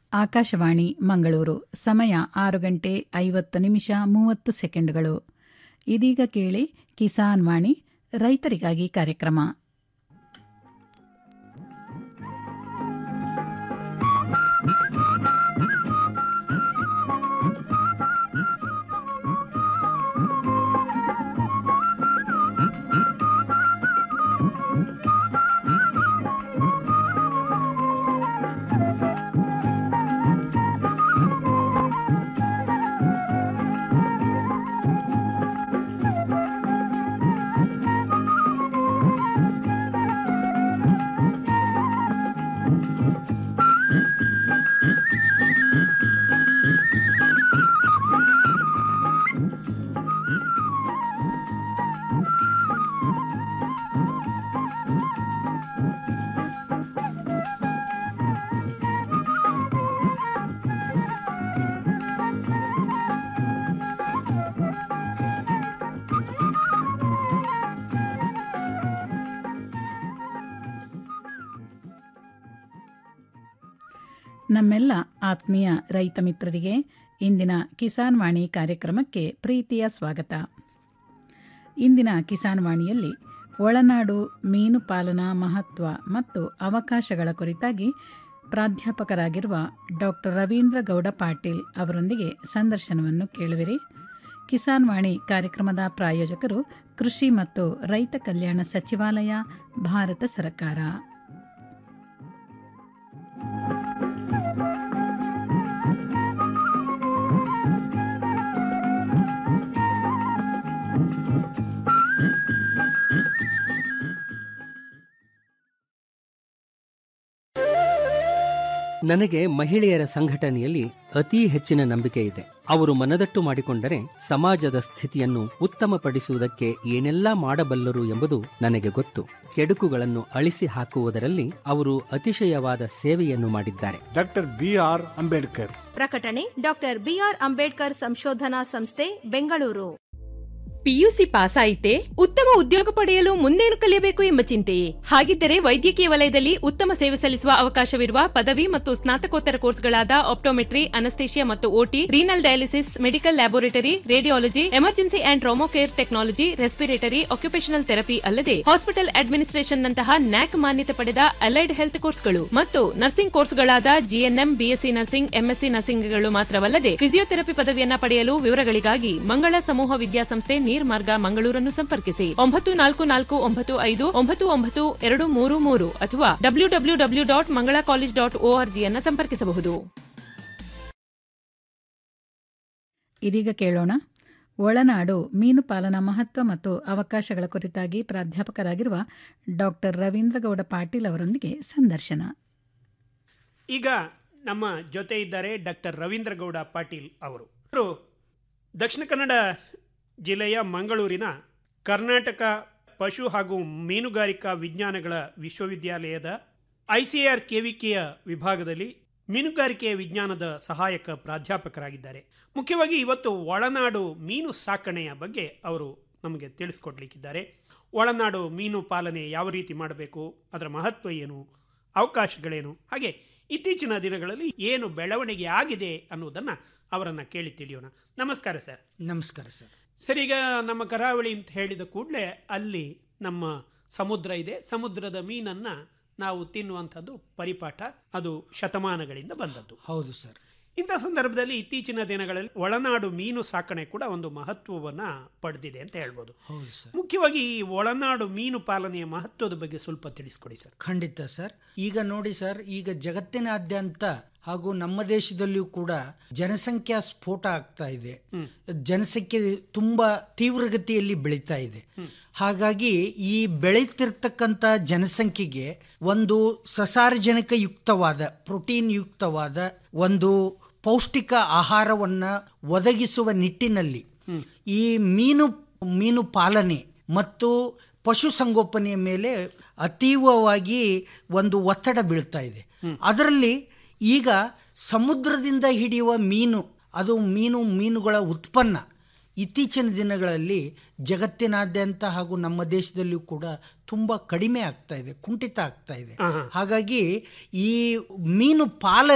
ಆಕಾಶವಾಣಿ ಮಂಗಳೂರು ಸಮಯ ಆರು ಗಂಟೆ ಐವತ್ತು ನಿಮಿಷ ಮೂವತ್ತು ಸೆಕೆಂಡುಗಳು ಇದೀಗ ಕೇಳಿ ಕಿಸಾನ್ ವಾಣಿ ರೈತರಿಗಾಗಿ ಕಾರ್ಯಕ್ರಮ ನಮ್ಮೆಲ್ಲ ಆತ್ಮೀಯ ರೈತ ಮಿತ್ರರಿಗೆ ಇಂದಿನ ಕಿಸಾನ್ ವಾಣಿ ಕಾರ್ಯಕ್ರಮಕ್ಕೆ ಪ್ರೀತಿಯ ಸ್ವಾಗತ ಇಂದಿನ ಕಿಸಾನ್ ವಾಣಿಯಲ್ಲಿ ಒಳನಾಡು ಮೀನು ಪಾಲನಾ ಮಹತ್ವ ಮತ್ತು ಅವಕಾಶಗಳ ಕುರಿತಾಗಿ ಪ್ರಾಧ್ಯಾಪಕರಾಗಿರುವ ಡಾಕ್ಟರ್ ರವೀಂದ್ರ ಗೌಡ ಪಾಟೀಲ್ ಅವರೊಂದಿಗೆ ಸಂದರ್ಶನವನ್ನು ಕೇಳುವಿರಿ ಕಿಸಾನ್ ವಾಣಿ ಕಾರ್ಯಕ್ರಮದ ಪ್ರಾಯೋಜಕರು ಕೃಷಿ ಮತ್ತು ರೈತ ಕಲ್ಯಾಣ ಸಚಿವಾಲಯ ಭಾರತ ಸರ್ಕಾರ ನನಗೆ ಮಹಿಳೆಯರ ಸಂಘಟನೆಯಲ್ಲಿ ಅತೀ ಹೆಚ್ಚಿನ ನಂಬಿಕೆ ಇದೆ ಅವರು ಮನದಟ್ಟು ಮಾಡಿಕೊಂಡರೆ ಸಮಾಜದ ಸ್ಥಿತಿಯನ್ನು ಉತ್ತಮಪಡಿಸುವುದಕ್ಕೆ ಏನೆಲ್ಲಾ ಮಾಡಬಲ್ಲರು ಎಂಬುದು ನನಗೆ ಗೊತ್ತು ಕೆಡುಕುಗಳನ್ನು ಅಳಿಸಿ ಹಾಕುವುದರಲ್ಲಿ ಅವರು ಅತಿಶಯವಾದ ಸೇವೆಯನ್ನು ಮಾಡಿದ್ದಾರೆ ಡಾಕ್ಟರ್ ಬಿ ಆರ್ ಅಂಬೇಡ್ಕರ್ ಪ್ರಕಟಣೆ ಡಾಕ್ಟರ್ ಬಿಆರ್ ಅಂಬೇಡ್ಕರ್ ಸಂಶೋಧನಾ ಸಂಸ್ಥೆ ಬೆಂಗಳೂರು ಪಿಯುಸಿ ಪಾಸ್ ಆಯಿತೆ ಉತ್ತಮ ಉದ್ಯೋಗ ಪಡೆಯಲು ಮುಂದೇನು ಕಲಿಯಬೇಕು ಎಂಬ ಚಿಂತೆಯೇ ಹಾಗಿದ್ದರೆ ವೈದ್ಯಕೀಯ ವಲಯದಲ್ಲಿ ಉತ್ತಮ ಸೇವೆ ಸಲ್ಲಿಸುವ ಅವಕಾಶವಿರುವ ಪದವಿ ಮತ್ತು ಸ್ನಾತಕೋತ್ತರ ಕೋರ್ಸ್ಗಳಾದ ಆಪ್ಟೋಮೆಟ್ರಿ ಅನಸ್ತೇಷಿಯಾ ಮತ್ತು OT renal dialysis medical laboratory radiology emergency and trauma care technology respiratory occupational therapy ಅಲ್ಲದೆ ಹಾಸ್ಪಿಟಲ್ ಅಡ್ಮಿನಿಸ್ಟ್ರೇಷನ್ ನಂತಹ ನ್ಯಾಕ್ ಮಾನ್ಯತೆ ಪಡೆದ ಅಲೈಡ್ ಹೆಲ್ತ್ ಕೋರ್ಸ್ಗಳು ಮತ್ತು ನರ್ಸಿಂಗ್ ಕೋರ್ಸ್ಗಳಾದ ಜಿಎನ್ಎಂ ಬಿಎಸ್ಸಿ ನರ್ಸಿಂಗ್ ಎಂಎಸ್ಸಿ ನರ್ಸಿಂಗ್ಗಳು ಮಾತ್ರವಲ್ಲದೆ ಫಿಸಿಯೋಥೆರಪಿ ಪದವಿಯನ್ನ ಪಡೆಯಲು ವಿವರಗಳಿಗಾಗಿ ಮಂಗಳ ಸಮೂಹ ವಿದ್ಯಾಸಂಸ್ಥೆ ನೀರ್ಮಾರ್ಗ ಮಂಗಳೂರನ್ನು ಸಂಪರ್ಕಿಸಿ ಒಂಬತ್ತು ನಾಲ್ಕು ನಾಲ್ಕು ಒಂಬತ್ತು ಐದು ಒಂಬತ್ತು ಒಂಬತ್ತು ಎರಡು ಮೂರು ಮೂರು ಅಥವಾ W W W dot Mangala college dot ಓಆರ್ಜಿಯನ್ನ ಸಂಪರ್ಕಿಸಬಹುದು ಇದೀಗ ಕೇಳೋಣ ಒಳನಾಡು ಮೀನು ಪಾಲನಾ ಮಹತ್ವ ಮತ್ತು ಅವಕಾಶಗಳ ಕುರಿತಾಗಿ ಪ್ರಾಧ್ಯಾಪಕರಾಗಿರುವ ಡಾಕ್ಟರ್ ರವೀಂದ್ರಗೌಡ ಪಾಟೀಲ್ ಅವರೊಂದಿಗೆ ಸಂದರ್ಶನ ಈಗ ನಮ್ಮ ಜೊತೆ ಇದ್ದಾರೆ ಡಾಕ್ಟರ್ ರವೀಂದ್ರ ಗೌಡ ಪಾಟೀಲ್ ಅವರು ಅವರು ದಕ್ಷಿಣ ಕನ್ನಡ ಜಿಲ್ಲೆಯ ಮಂಗಳೂರಿನ ಕರ್ನಾಟಕ ಪಶು ಹಾಗೂ ಮೀನುಗಾರಿಕಾ ವಿಜ್ಞಾನಗಳ ವಿಶ್ವವಿದ್ಯಾಲಯದ ಐ ಸಿ ಆರ್ ಕೆವಿಕೆಯ ವಿಭಾಗದಲ್ಲಿ ಮೀನುಗಾರಿಕೆಯ ವಿಜ್ಞಾನದ ಸಹಾಯಕ ಪ್ರಾಧ್ಯಾಪಕರಾಗಿದ್ದಾರೆ ಮುಖ್ಯವಾಗಿ ಇವತ್ತು ಒಳನಾಡು ಮೀನು ಸಾಕಣೆಯ ಬಗ್ಗೆ ಅವರು ನಮಗೆ ತಿಳಿಸ್ಕೊಡ್ಲಿಕ್ಕಿದ್ದಾರೆ ಒಳನಾಡು ಮೀನು ಪಾಲನೆ ಯಾವ ರೀತಿ ಮಾಡಬೇಕು ಅದರ ಮಹತ್ವ ಏನು ಅವಕಾಶಗಳೇನು ಹಾಗೆ ಇತ್ತೀಚಿನ ದಿನಗಳಲ್ಲಿ ಏನು ಬೆಳವಣಿಗೆ ಆಗಿದೆ ಅನ್ನೋದನ್ನು ಅವರನ್ನು ಕೇಳಿ ತಿಳಿಯೋಣ ನಮಸ್ಕಾರ ಸರ್ ನಮಸ್ಕಾರ ಸರ್ ಸರ್ ಈಗ ನಮ್ಮ ಕರಾವಳಿ ಅಂತ ಹೇಳಿದ ಕೂಡಲೇ ಅಲ್ಲಿ ನಮ್ಮ ಸಮುದ್ರ ಇದೆ ಸಮುದ್ರದ ಮೀನನ್ನು ನಾವು ತಿನ್ನುವಂಥದ್ದು ಪರಿಪಾಠ ಅದು ಶತಮಾನಗಳಿಂದ ಬಂದದ್ದು ಹೌದು ಸರ್ ಇಂಥ ಸಂದರ್ಭದಲ್ಲಿ ಇತ್ತೀಚಿನ ದಿನಗಳಲ್ಲಿ ಒಳನಾಡು ಮೀನು ಸಾಕಣೆ ಕೂಡ ಒಂದು ಮಹತ್ವವನ್ನು ಪಡೆದಿದೆ ಅಂತ ಹೇಳ್ಬೋದು ಹೌದು ಸರ್ ಮುಖ್ಯವಾಗಿ ಈ ಒಳನಾಡು ಮೀನು ಪಾಲನೆಯ ಮಹತ್ವದ ಬಗ್ಗೆ ಸ್ವಲ್ಪ ತಿಳಿಸ್ಕೊಡಿ ಸರ್ ಖಂಡಿತ ಸರ್ ಈಗ ನೋಡಿ ಸರ್ ಈಗ ಜಗತ್ತಿನಾದ್ಯಂತ ಹಾಗೂ ನಮ್ಮ ದೇಶದಲ್ಲಿಯೂ ಕೂಡ ಜನಸಂಖ್ಯಾ ಸ್ಫೋಟ ಆಗ್ತಾ ಇದೆ ಜನಸಂಖ್ಯೆ ತುಂಬಾ ತೀವ್ರಗತಿಯಲ್ಲಿ ಬೆಳೀತಾ ಇದೆ ಹಾಗಾಗಿ ಈ ಬೆಳೀತಿರ್ತಕ್ಕಂಥ ಜನಸಂಖ್ಯೆಗೆ ಒಂದು ಸಸಾರಜನಕ ಯುಕ್ತವಾದ ಪ್ರೋಟೀನ್ ಯುಕ್ತವಾದ ಒಂದು ಪೌಷ್ಟಿಕ ಆಹಾರವನ್ನ ಒದಗಿಸುವ ನಿಟ್ಟಿನಲ್ಲಿ ಈ ಮೀನು ಮೀನು ಪಾಲನೆ ಮತ್ತು ಪಶುಸಂಗೋಪನೆಯ ಮೇಲೆ ಅತೀವವಾಗಿ ಒಂದು ಒತ್ತಡ ಬೀಳ್ತಾ ಇದೆ ಅದರಲ್ಲಿ ಈಗ ಸಮುದ್ರದಿಂದ ಹಿಡಿಯುವ ಮೀನು ಅದು ಮೀನು ಮೀನುಗಳ ಉತ್ಪನ್ನ ಇತ್ತೀಚಿನ ದಿನಗಳಲ್ಲಿ ಜಗತ್ತಿನಾದ್ಯಂತ ಹಾಗೂ ನಮ್ಮ ದೇಶದಲ್ಲಿಯೂ ಕೂಡ ತುಂಬ ಕಡಿಮೆ ಆಗ್ತಾ ಇದೆ ಕುಂಠಿತ ಆಗ್ತಾ ಇದೆ ಹಾಗಾಗಿ ಈ ಮೀನು ಪಾಲನೆ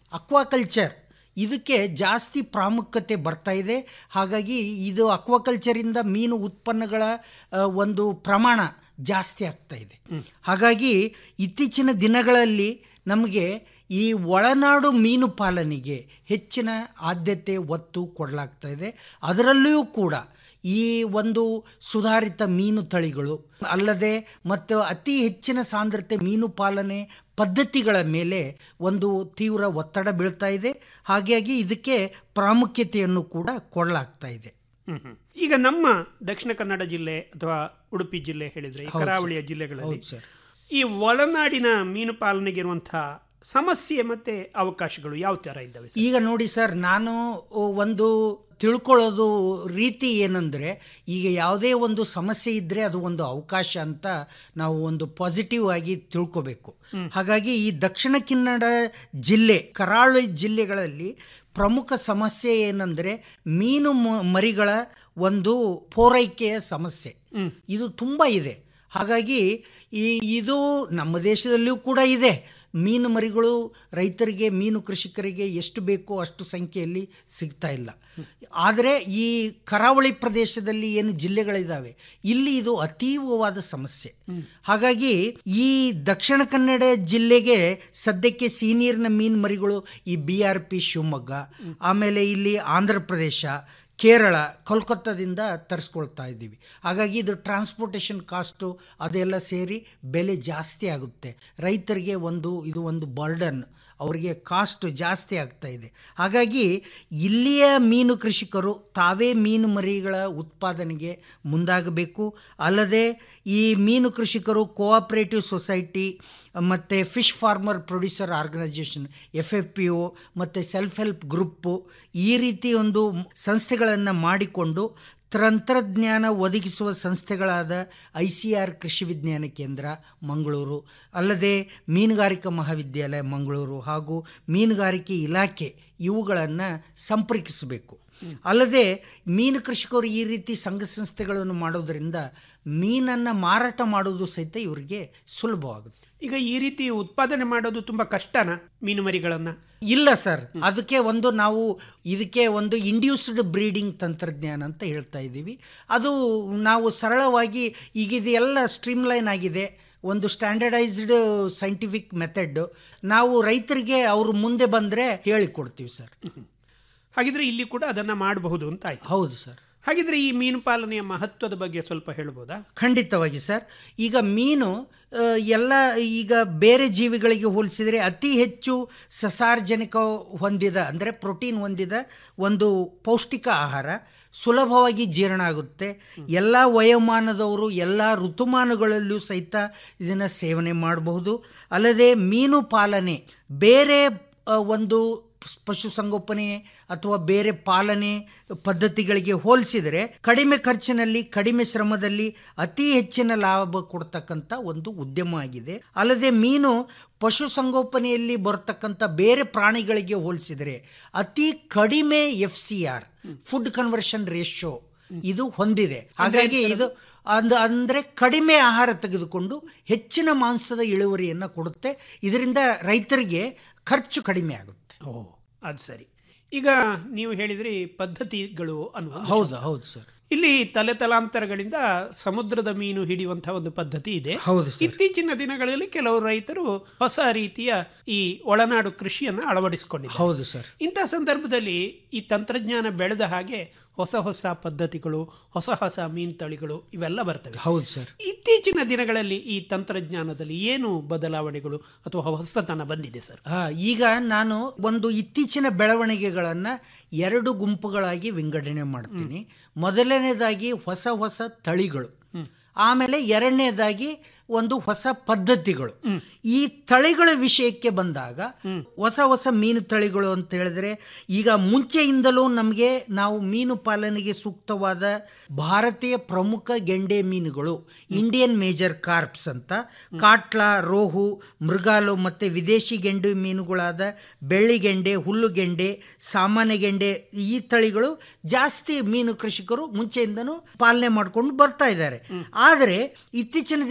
ಅಕ್ವಾಕಲ್ಚರ್ ಇದಕ್ಕೆ ಜಾಸ್ತಿ ಪ್ರಾಮುಖ್ಯತೆ ಬರ್ತಾ ಇದೆ ಹಾಗಾಗಿ ಇದು ಅಕ್ವಾಕಲ್ಚರಿಂದ ಮೀನು ಉತ್ಪನ್ನಗಳ ಆ, ಒಂದು ಪ್ರಮಾಣ ಜಾಸ್ತಿ ಆಗ್ತಾ ಇದೆ ಹಾಗಾಗಿ ಇತ್ತೀಚಿನ ದಿನಗಳಲ್ಲಿ ನಮಗೆ ಈ ಒಳನಾಡು ಮೀನು ಪಾಲನೆಗೆ ಹೆಚ್ಚಿನ ಆದ್ಯತೆ ಒತ್ತು ಕೊಡಲಾಗ್ತಾ ಇದೆ ಅದರಲ್ಲಿಯೂ ಕೂಡ ಈ ಒಂದು ಸುಧಾರಿತ ಮೀನು ತಳಿಗಳು ಅಲ್ಲದೆ ಮತ್ತು ಅತಿ ಹೆಚ್ಚಿನ ಸಾಂದ್ರತೆ ಮೀನು ಪಾಲನೆ ಪದ್ಧತಿಗಳ ಮೇಲೆ ಒಂದು ತೀವ್ರ ಒತ್ತಡ ಬೀಳ್ತಾ ಇದೆ ಹಾಗಾಗಿ ಇದಕ್ಕೆ ಪ್ರಾಮುಖ್ಯತೆಯನ್ನು ಕೂಡ ಕೊಡಲಾಗ್ತಾ ಇದೆ ಹ್ಮ್, ಹ್ಮ್. ಈಗ ನಮ್ಮ ದಕ್ಷಿಣ ಕನ್ನಡ ಜಿಲ್ಲೆ ಅಥವಾ ಉಡುಪಿ ಜಿಲ್ಲೆ ಹೇಳಿದ್ರೆ ಈ ಹೌದು ಸರ್. ಕರಾವಳಿಯ ಜಿಲ್ಲೆಗಳಲ್ಲಿ ಹೌದು ಸರ್. ಈ ಒಳನಾಡಿನ ಮೀನು ಪಾಲನೆಗೆ ಇರುವಂತಹ ಸಮಸ್ಯೆ ಮತ್ತೆ ಅವಕಾಶಗಳು ಯಾವ ತರ ಇದ್ದಾವೆ ಸರ್? ಈಗ ನೋಡಿ ಸರ್ ನಾನು ಒಂದು ತಿಳ್ಕೊಳ್ಳೋದು ರೀತಿ ಏನಂದರೆ ಈಗ ಯಾವುದೇ ಒಂದು ಸಮಸ್ಯೆ ಇದ್ದರೆ ಅದು ಒಂದು ಅವಕಾಶ ಅಂತ ನಾವು ಒಂದು ಪಾಸಿಟಿವ್ ಆಗಿ ತಿಳ್ಕೋಬೇಕು ಹಾಗಾಗಿ ಈ ದಕ್ಷಿಣ ಕನ್ನಡ ಜಿಲ್ಲೆ ಕರಾವಳಿ ಜಿಲ್ಲೆಗಳಲ್ಲಿ ಪ್ರಮುಖ ಸಮಸ್ಯೆ ಏನಂದರೆ ಮೀನು ಮ- ಮರಿಗಳ ಒಂದು ಪೂರೈಕೆಯ ಸಮಸ್ಯೆ ಇದು ತುಂಬ ಇದೆ ಹಾಗಾಗಿ ಈ ಇದು ನಮ್ಮ ದೇಶದಲ್ಲಿಯೂ ಕೂಡ ಇದೆ ಮೀನು ಮರಿಗಳು ರೈತರಿಗೆ ಮೀನು ಕೃಷಿಕರಿಗೆ ಎಷ್ಟು ಬೇಕೋ ಅಷ್ಟು ಸಂಖ್ಯೆಯಲ್ಲಿ ಸಿಗ್ತಾ ಇಲ್ಲ ಆದರೆ ಈ ಕರಾವಳಿ ಪ್ರದೇಶದಲ್ಲಿ ಏನು ಜಿಲ್ಲೆಗಳಿದ್ದಾವೆ ಇಲ್ಲಿ ಇದು ಅತೀವವಾದ ಸಮಸ್ಯೆ ಹಾಗಾಗಿ ಈ ದಕ್ಷಿಣ ಕನ್ನಡ ಜಿಲ್ಲೆಗೆ ಸದ್ಯಕ್ಕೆ ಸೀನಿಯರ್ನ ಮೀನು ಮರಿಗಳು ಈ ಬಿ ಆರ್ ಪಿ ಶಿವಮೊಗ್ಗ ಆಮೇಲೆ ಇಲ್ಲಿ ಆಂಧ್ರ ಪ್ರದೇಶ ಕೇರಳ ಕೋಲ್ಕತ್ತಾದಿಂದ ತರಿಸ್ಕೊಳ್ತಾ ಇದ್ದೀವಿ ಹಾಗಾಗಿ ಇದು ಟ್ರಾನ್ಸ್ಪೋರ್ಟೇಷನ್ ಕಾಸ್ಟು ಅದೆಲ್ಲ ಸೇರಿ ಬೆಲೆ ಜಾಸ್ತಿ ಆಗುತ್ತೆ ರೈತರಿಗೆ ಒಂದು ಇದು ಒಂದು ಬರ್ಡನ್ ಅವರಿಗೆ ಕಾಸ್ಟ್ ಜಾಸ್ತಿ ಆಗ್ತಾ ಇದೆ ಹಾಗಾಗಿ ಇಲ್ಲಿಯ ಮೀನು ಕೃಷಿಕರು ತಾವೇ ಮೀನು ಮರಿಗಳ ಉತ್ಪಾದನೆಗೆ ಮುಂದಾಗಬೇಕು ಅಲ್ಲದೆ ಈ ಮೀನು ಕೃಷಿಕರು ಕೋಆಪರೇಟಿವ್ ಸೊಸೈಟಿ ಮತ್ತು fish farmer producer organization F F P O ಮತ್ತು ಸೆಲ್ಫ್ ಹೆಲ್ಪ್ ಗ್ರೂಪ್ಪು ಈ ರೀತಿ ಒಂದು ಸಂಸ್ಥೆಗಳನ್ನು ಮಾಡಿಕೊಂಡು ತಂತ್ರಜ್ಞಾನ ಒದಗಿಸುವ ಸಂಸ್ಥೆಗಳಾದ ಐ ಸಿ ಆರ್ ಕೃಷಿ ವಿಜ್ಞಾನ ಕೇಂದ್ರ ಮಂಗಳೂರು ಅಲ್ಲದೆ ಮೀನುಗಾರಿಕಾ ಮಹಾವಿದ್ಯಾಲಯ ಮಂಗಳೂರು ಹಾಗೂ ಮೀನುಗಾರಿಕೆ ಇಲಾಖೆ ಇವುಗಳನ್ನು ಸಂಪರ್ಕಿಸಬೇಕು ಅಲ್ಲದೆ ಮೀನು ಕೃಷಿಕರು ಈ ರೀತಿ ಸಂಘ ಸಂಸ್ಥೆಗಳನ್ನು ಮಾಡೋದರಿಂದ ಮೀನನ್ನು ಮಾರಾಟ ಮಾಡೋದು ಸಹಿತ ಇವರಿಗೆ ಸುಲಭವಾಗುತ್ತೆ ಈಗ ಈ ರೀತಿ ಉತ್ಪಾದನೆ ಮಾಡೋದು ತುಂಬಾ ಕಷ್ಟನಾ ಮೀನು ಮರಿಗಳನ್ನ ಇಲ್ಲ ಸರ್ ಅದಕ್ಕೆ ಒಂದು ನಾವು ಇದಕ್ಕೆ ಒಂದು ಇಂಡ್ಯೂಸ್ಡ್ ಬ್ರೀಡಿಂಗ್ ತಂತ್ರಜ್ಞಾನ ಅಂತ ಹೇಳ್ತಾ ಇದ್ದೀವಿ ಅದು ನಾವು ಸರಳವಾಗಿ ಈಗ ಇದೆಲ್ಲ ಸ್ಟ್ರೀಮ್ಲೈನ್ ಆಗಿದೆ ಒಂದು ಸ್ಟ್ಯಾಂಡರ್ಡೈಸ್ಡ್ ಸೈಂಟಿಫಿಕ್ ಮೆಥಡ್ ನಾವು ರೈತರಿಗೆ ಅವರು ಮುಂದೆ ಬಂದರೆ ಹೇಳಿಕೊಡ್ತೀವಿ ಸರ್ ಹಾಗಿದ್ರೆ ಇಲ್ಲಿ ಕೂಡ ಅದನ್ನ ಮಾಡಬಹುದು ಅಂತ ಆಯ್ತು ಹೌದು ಸರ್ ಹಾಗಿದ್ರೆ ಈ ಮೀನು ಪಾಲನೆಯ ಮಹತ್ವದ ಬಗ್ಗೆ ಸ್ವಲ್ಪ ಹೇಳ್ಬೋದಾ ಖಂಡಿತವಾಗಿ ಸರ್ ಈಗ ಮೀನು ಆ, ಎಲ್ಲ ಈಗ ಬೇರೆ ಜೀವಿಗಳಿಗೆ ಹೋಲಿಸಿದರೆ ಅತಿ ಹೆಚ್ಚು ಸಸಾರ್ಜನಿಕ ಹೊಂದಿದ ಅಂದರೆ ಪ್ರೋಟೀನ್ ಹೊಂದಿದ ಒಂದು ಪೌಷ್ಟಿಕ ಆಹಾರ ಸುಲಭವಾಗಿ ಜೀರ್ಣ ಆಗುತ್ತೆ ಎಲ್ಲ ವಯೋಮಾನದವರು ಎಲ್ಲ ಋತುಮಾನಗಳಲ್ಲೂ ಸಹಿತ ಇದನ್ನು ಸೇವನೆ ಮಾಡಬಹುದು ಅಲ್ಲದೆ ಮೀನು ಪಾಲನೆ ಬೇರೆ ಆ, ಒಂದು ಪಶುಸಂಗೋಪನೆ ಅಥವಾ ಬೇರೆ ಪಾಲನೆ ಪದ್ಧತಿಗಳಿಗೆ ಹೋಲಿಸಿದರೆ ಕಡಿಮೆ ಖರ್ಚಿನಲ್ಲಿ ಕಡಿಮೆ ಶ್ರಮದಲ್ಲಿ ಅತಿ ಹೆಚ್ಚಿನ ಲಾಭ ಕೊಡ್ತಕ್ಕಂಥ ಒಂದು ಉದ್ಯಮ ಆಗಿದೆ ಅಲ್ಲದೆ ಮೀನು ಪಶುಸಂಗೋಪನೆಯಲ್ಲಿ ಬರ್ತಕ್ಕಂಥ ಬೇರೆ ಪ್ರಾಣಿಗಳಿಗೆ ಹೋಲಿಸಿದರೆ ಅತಿ ಕಡಿಮೆ F C R food conversion ratio ಇದು ಹೊಂದಿದೆ ಹಾಗಾಗಿ ಇದು ಅಂದ ಅಂದರೆ ಕಡಿಮೆ ಆಹಾರ ತೆಗೆದುಕೊಂಡು ಹೆಚ್ಚಿನ ಮಾಂಸದ ಇಳುವರಿಯನ್ನು ಕೊಡುತ್ತೆ ಇದರಿಂದ ರೈತರಿಗೆ ಖರ್ಚು ಕಡಿಮೆ ಆಗುತ್ತೆ ಓ ಅದು ಸರಿ ಈಗ ನೀವು ಹೇಳಿದ್ರಿ ಪದ್ಧತಿಗಳು ಅನ್ನುವ ವಿಷಯ. ಹೌದು ಹೌದು ಸರ್ ಇಲ್ಲಿ ತಲೆ ತಲಾಂತರಗಳಿಂದ ಸಮುದ್ರದ ಮೀನು ಹಿಡಿಯುವಂತಹ ಒಂದು ಪದ್ಧತಿ ಇದೆ ಹೌದು ಸರ್. ಇತ್ತೀಚಿನ ದಿನಗಳಲ್ಲಿ ಕೆಲವು ರೈತರು ಹೊಸ ರೀತಿಯ ಈ ಒಳನಾಡು ಕೃಷಿಯನ್ನು ಅಳವಡಿಸಿಕೊಂಡಿದ್ದಾರೆ ಹೌದು ಸರ್ ಇಂಥ ಸಂದರ್ಭದಲ್ಲಿ ಈ ತಂತ್ರಜ್ಞಾನ ಬೆಳೆದ ಹಾಗೆ ಹೊಸ ಹೊಸ ಪದ್ಧತಿಗಳು ಹೊಸ ಹೊಸ ಮೀನು ತಳಿಗಳು ಇವೆಲ್ಲ ಬರ್ತವೆ ಹೌದು ಸರ್ ಇತ್ತೀಚಿನ ದಿನಗಳಲ್ಲಿ ಈ ತಂತ್ರಜ್ಞಾನದಲ್ಲಿ ಏನು ಬದಲಾವಣೆಗಳು ಅಥವಾ ಹೊಸತನ ಬಂದಿದೆ ಸರ್ ಹಾ ಈಗ ನಾನು ಒಂದು ಇತ್ತೀಚಿನ ಬೆಳವಣಿಗೆಗಳನ್ನು ಎರಡು ಗುಂಪುಗಳಾಗಿ ವಿಂಗಡಣೆ ಮಾಡ್ತೀನಿ ಮೊದಲನೇದಾಗಿ ಹೊಸ ಹೊಸ ತಳಿಗಳು ಆಮೇಲೆ ಎರಡನೇದಾಗಿ ಒಂದು ಹೊಸ ಪದ್ಧತಿಗಳು ಈ ತಳಿಗಳ ವಿಷಯಕ್ಕೆ ಬಂದಾಗ ಹೊಸ ಹೊಸ ಮೀನು ತಳಿಗಳು ಅಂತ ಹೇಳಿದ್ರೆ ಈಗ ಮುಂಚೆಯಿಂದಲೂ ನಮಗೆ ನಾವು ಮೀನು ಪಾಲನೆಗೆ ಸೂಕ್ತವಾದ ಭಾರತೀಯ ಪ್ರಮುಖ ಗೆಂಡೆ ಮೀನುಗಳು ಇಂಡಿಯನ್ ಮೇಜರ್ ಕಾರ್ಪ್ಸ್ ಅಂತ ಕಾಟ್ಲಾ ರೋಹು ಮೃಗಾಲು ಮತ್ತು ವಿದೇಶಿ ಗೆಂಡು ಮೀನುಗಳಾದ ಬೆಳ್ಳಿಗೆಂಡೆ ಹುಲ್ಲುಗೆಂಡೆ ಸಾಮಾನ್ಯ ಗೆಂಡೆ ಈ ತಳಿಗಳು ಜಾಸ್ತಿ ಮೀನು ಕೃಷಿಕರು ಮುಂಚೆಯಿಂದನೂ ಪಾಲನೆ ಮಾಡ್ಕೊಂಡು ಬರ್ತಾ ಇದ್ದಾರೆ ಆದರೆ ಇತ್ತೀಚಿನ ದಿನಗಳಲ್ಲಿ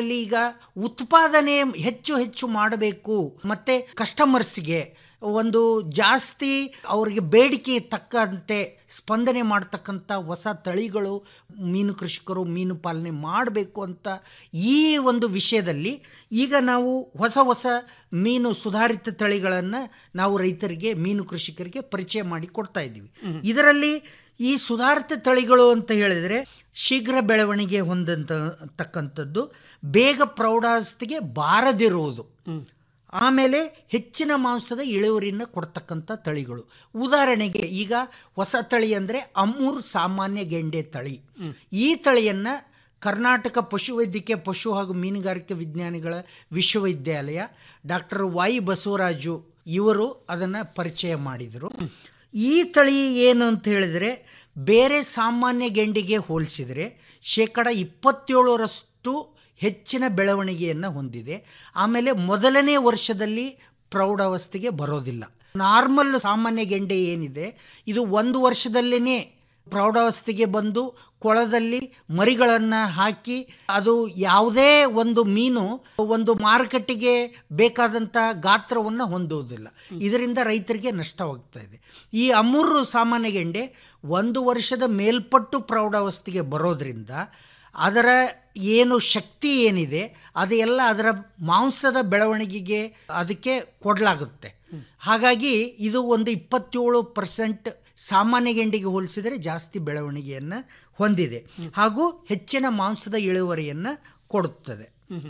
ಇದರಲ್ಲಿ ಈಗ ಉತ್ಪಾದನೆ ಹೆಚ್ಚು ಹೆಚ್ಚು ಮಾಡಬೇಕು ಮತ್ತೆ ಕಸ್ಟಮರ್ಸ್ಗೆ ಒಂದು ಜಾಸ್ತಿ ಅವರಿಗೆ ಬೇಡಿಕೆ ತಕ್ಕಂತೆ ಸ್ಪಂದನೆ ಮಾಡ್ತಕ್ಕಂಥ ಹೊಸ ತಳಿಗಳು ಮೀನು ಕೃಷಿಕರು ಮೀನು ಪಾಲನೆ ಮಾಡಬೇಕು ಅಂತ ಈ ಒಂದು ವಿಷಯದಲ್ಲಿ ಈಗ ನಾವು ಹೊಸ ಹೊಸ ಮೀನು ಸುಧಾರಿತ ತಳಿಗಳನ್ನು ನಾವು ರೈತರಿಗೆ ಮೀನು ಕೃಷಿಕರಿಗೆ ಪರಿಚಯ ಮಾಡಿ ಕೊಡ್ತಾ ಇದ್ದೀವಿ ಇದರಲ್ಲಿ ಈ ಸುಧಾರಿತ ತಳಿಗಳು ಅಂತ ಹೇಳಿದರೆ ಶೀಘ್ರ ಬೆಳವಣಿಗೆ ಹೊಂದಂತ ತಕ್ಕಂಥದ್ದು ಬೇಗ ಪ್ರೌಢಾವಸ್ಥೆಗೆ ಬಾರದಿರುವುದು ಆಮೇಲೆ ಹೆಚ್ಚಿನ ಮಾಂಸದ ಇಳುವರಿನ ಕೊಡ್ತಕ್ಕಂಥ ತಳಿಗಳು ಉದಾಹರಣೆಗೆ ಈಗ ಹೊಸ ತಳಿ ಅಂದರೆ ಅಮೂರ್ ಸಾಮಾನ್ಯ ಗೆಂಡೆ ತಳಿ ಈ ತಳಿಯನ್ನು ಕರ್ನಾಟಕ ಪಶುವೈದ್ಯಕೀಯ ಪಶು ಹಾಗೂ ಮೀನುಗಾರಿಕೆ ವಿಜ್ಞಾನಿಗಳ ವಿಶ್ವವಿದ್ಯಾಲಯ ಡಾಕ್ಟರ್ ವೈ ಬಸವರಾಜು ಇವರು ಅದನ್ನು ಪರಿಚಯ ಮಾಡಿದರು ಈ ತಳಿ ಏನು ಅಂತ ಹೇಳಿದರೆ ಬೇರೆ ಸಾಮಾನ್ಯ ಗೆಂಡಿಗೆ ಹೋಲಿಸಿದರೆ ಶೇಕಡ ಇಪ್ಪತ್ತೇಳರಷ್ಟು ಹೆಚ್ಚಿನ ಬೆಳವಣಿಗೆಯನ್ನು ಹೊಂದಿದೆ ಆಮೇಲೆ ಮೊದಲನೇ ವರ್ಷದಲ್ಲಿ ಪ್ರೌಢಾವಸ್ಥೆಗೆ ಬರೋದಿಲ್ಲ ನಾರ್ಮಲ್ ಸಾಮಾನ್ಯ ಗೆಂಡೆ ಏನಿದೆ ಇದು ಒಂದು ವರ್ಷದಲ್ಲೇ ಪ್ರೌಢಾವಸ್ಥೆಗೆ ಬಂದು ಕೊಳದಲ್ಲಿ ಮರಿಗಳನ್ನು ಹಾಕಿ ಅದು ಯಾವುದೇ ಒಂದು ಮೀನು ಒಂದು ಮಾರುಕಟ್ಟೆಗೆ ಬೇಕಾದಂಥ ಗಾತ್ರವನ್ನು ಹೊಂದುವುದಿಲ್ಲ ಇದರಿಂದ ರೈತರಿಗೆ ನಷ್ಟವಾಗ್ತಾ ಇದೆ ಈ ಅಮೂರು ಸಾಮಾನ್ಯ ಗೆಂಡೆ ಒಂದು ವರ್ಷದ ಮೇಲ್ಪಟ್ಟು ಪ್ರೌಢಾವಸ್ಥೆಗೆ ಬರೋದ್ರಿಂದ ಅದರ ಏನು ಶಕ್ತಿ ಏನಿದೆ ಅದು ಎಲ್ಲ ಅದರ ಮಾಂಸದ ಬೆಳವಣಿಗೆಗೆ ಅದಕ್ಕೆ ಕೊಡಲಾಗುತ್ತೆ ಹಾಗಾಗಿ ಇದು ಒಂದು ಇಪ್ಪತ್ತೇಳು ಪರ್ಸೆಂಟ್ ಸಾಮಾನ್ಯ ಗೆಂಡಿಗೆ ಹೋಲಿಸಿದರೆ ಜಾಸ್ತಿ ಬೆಳವಣಿಗೆಯನ್ನು ಹೊಂದಿದೆ ಹಾಗೂ ಹೆಚ್ಚಿನ ಮಾಂಸದ ಇಳುವರಿಯನ್ನು ಕೊಡುತ್ತದೆ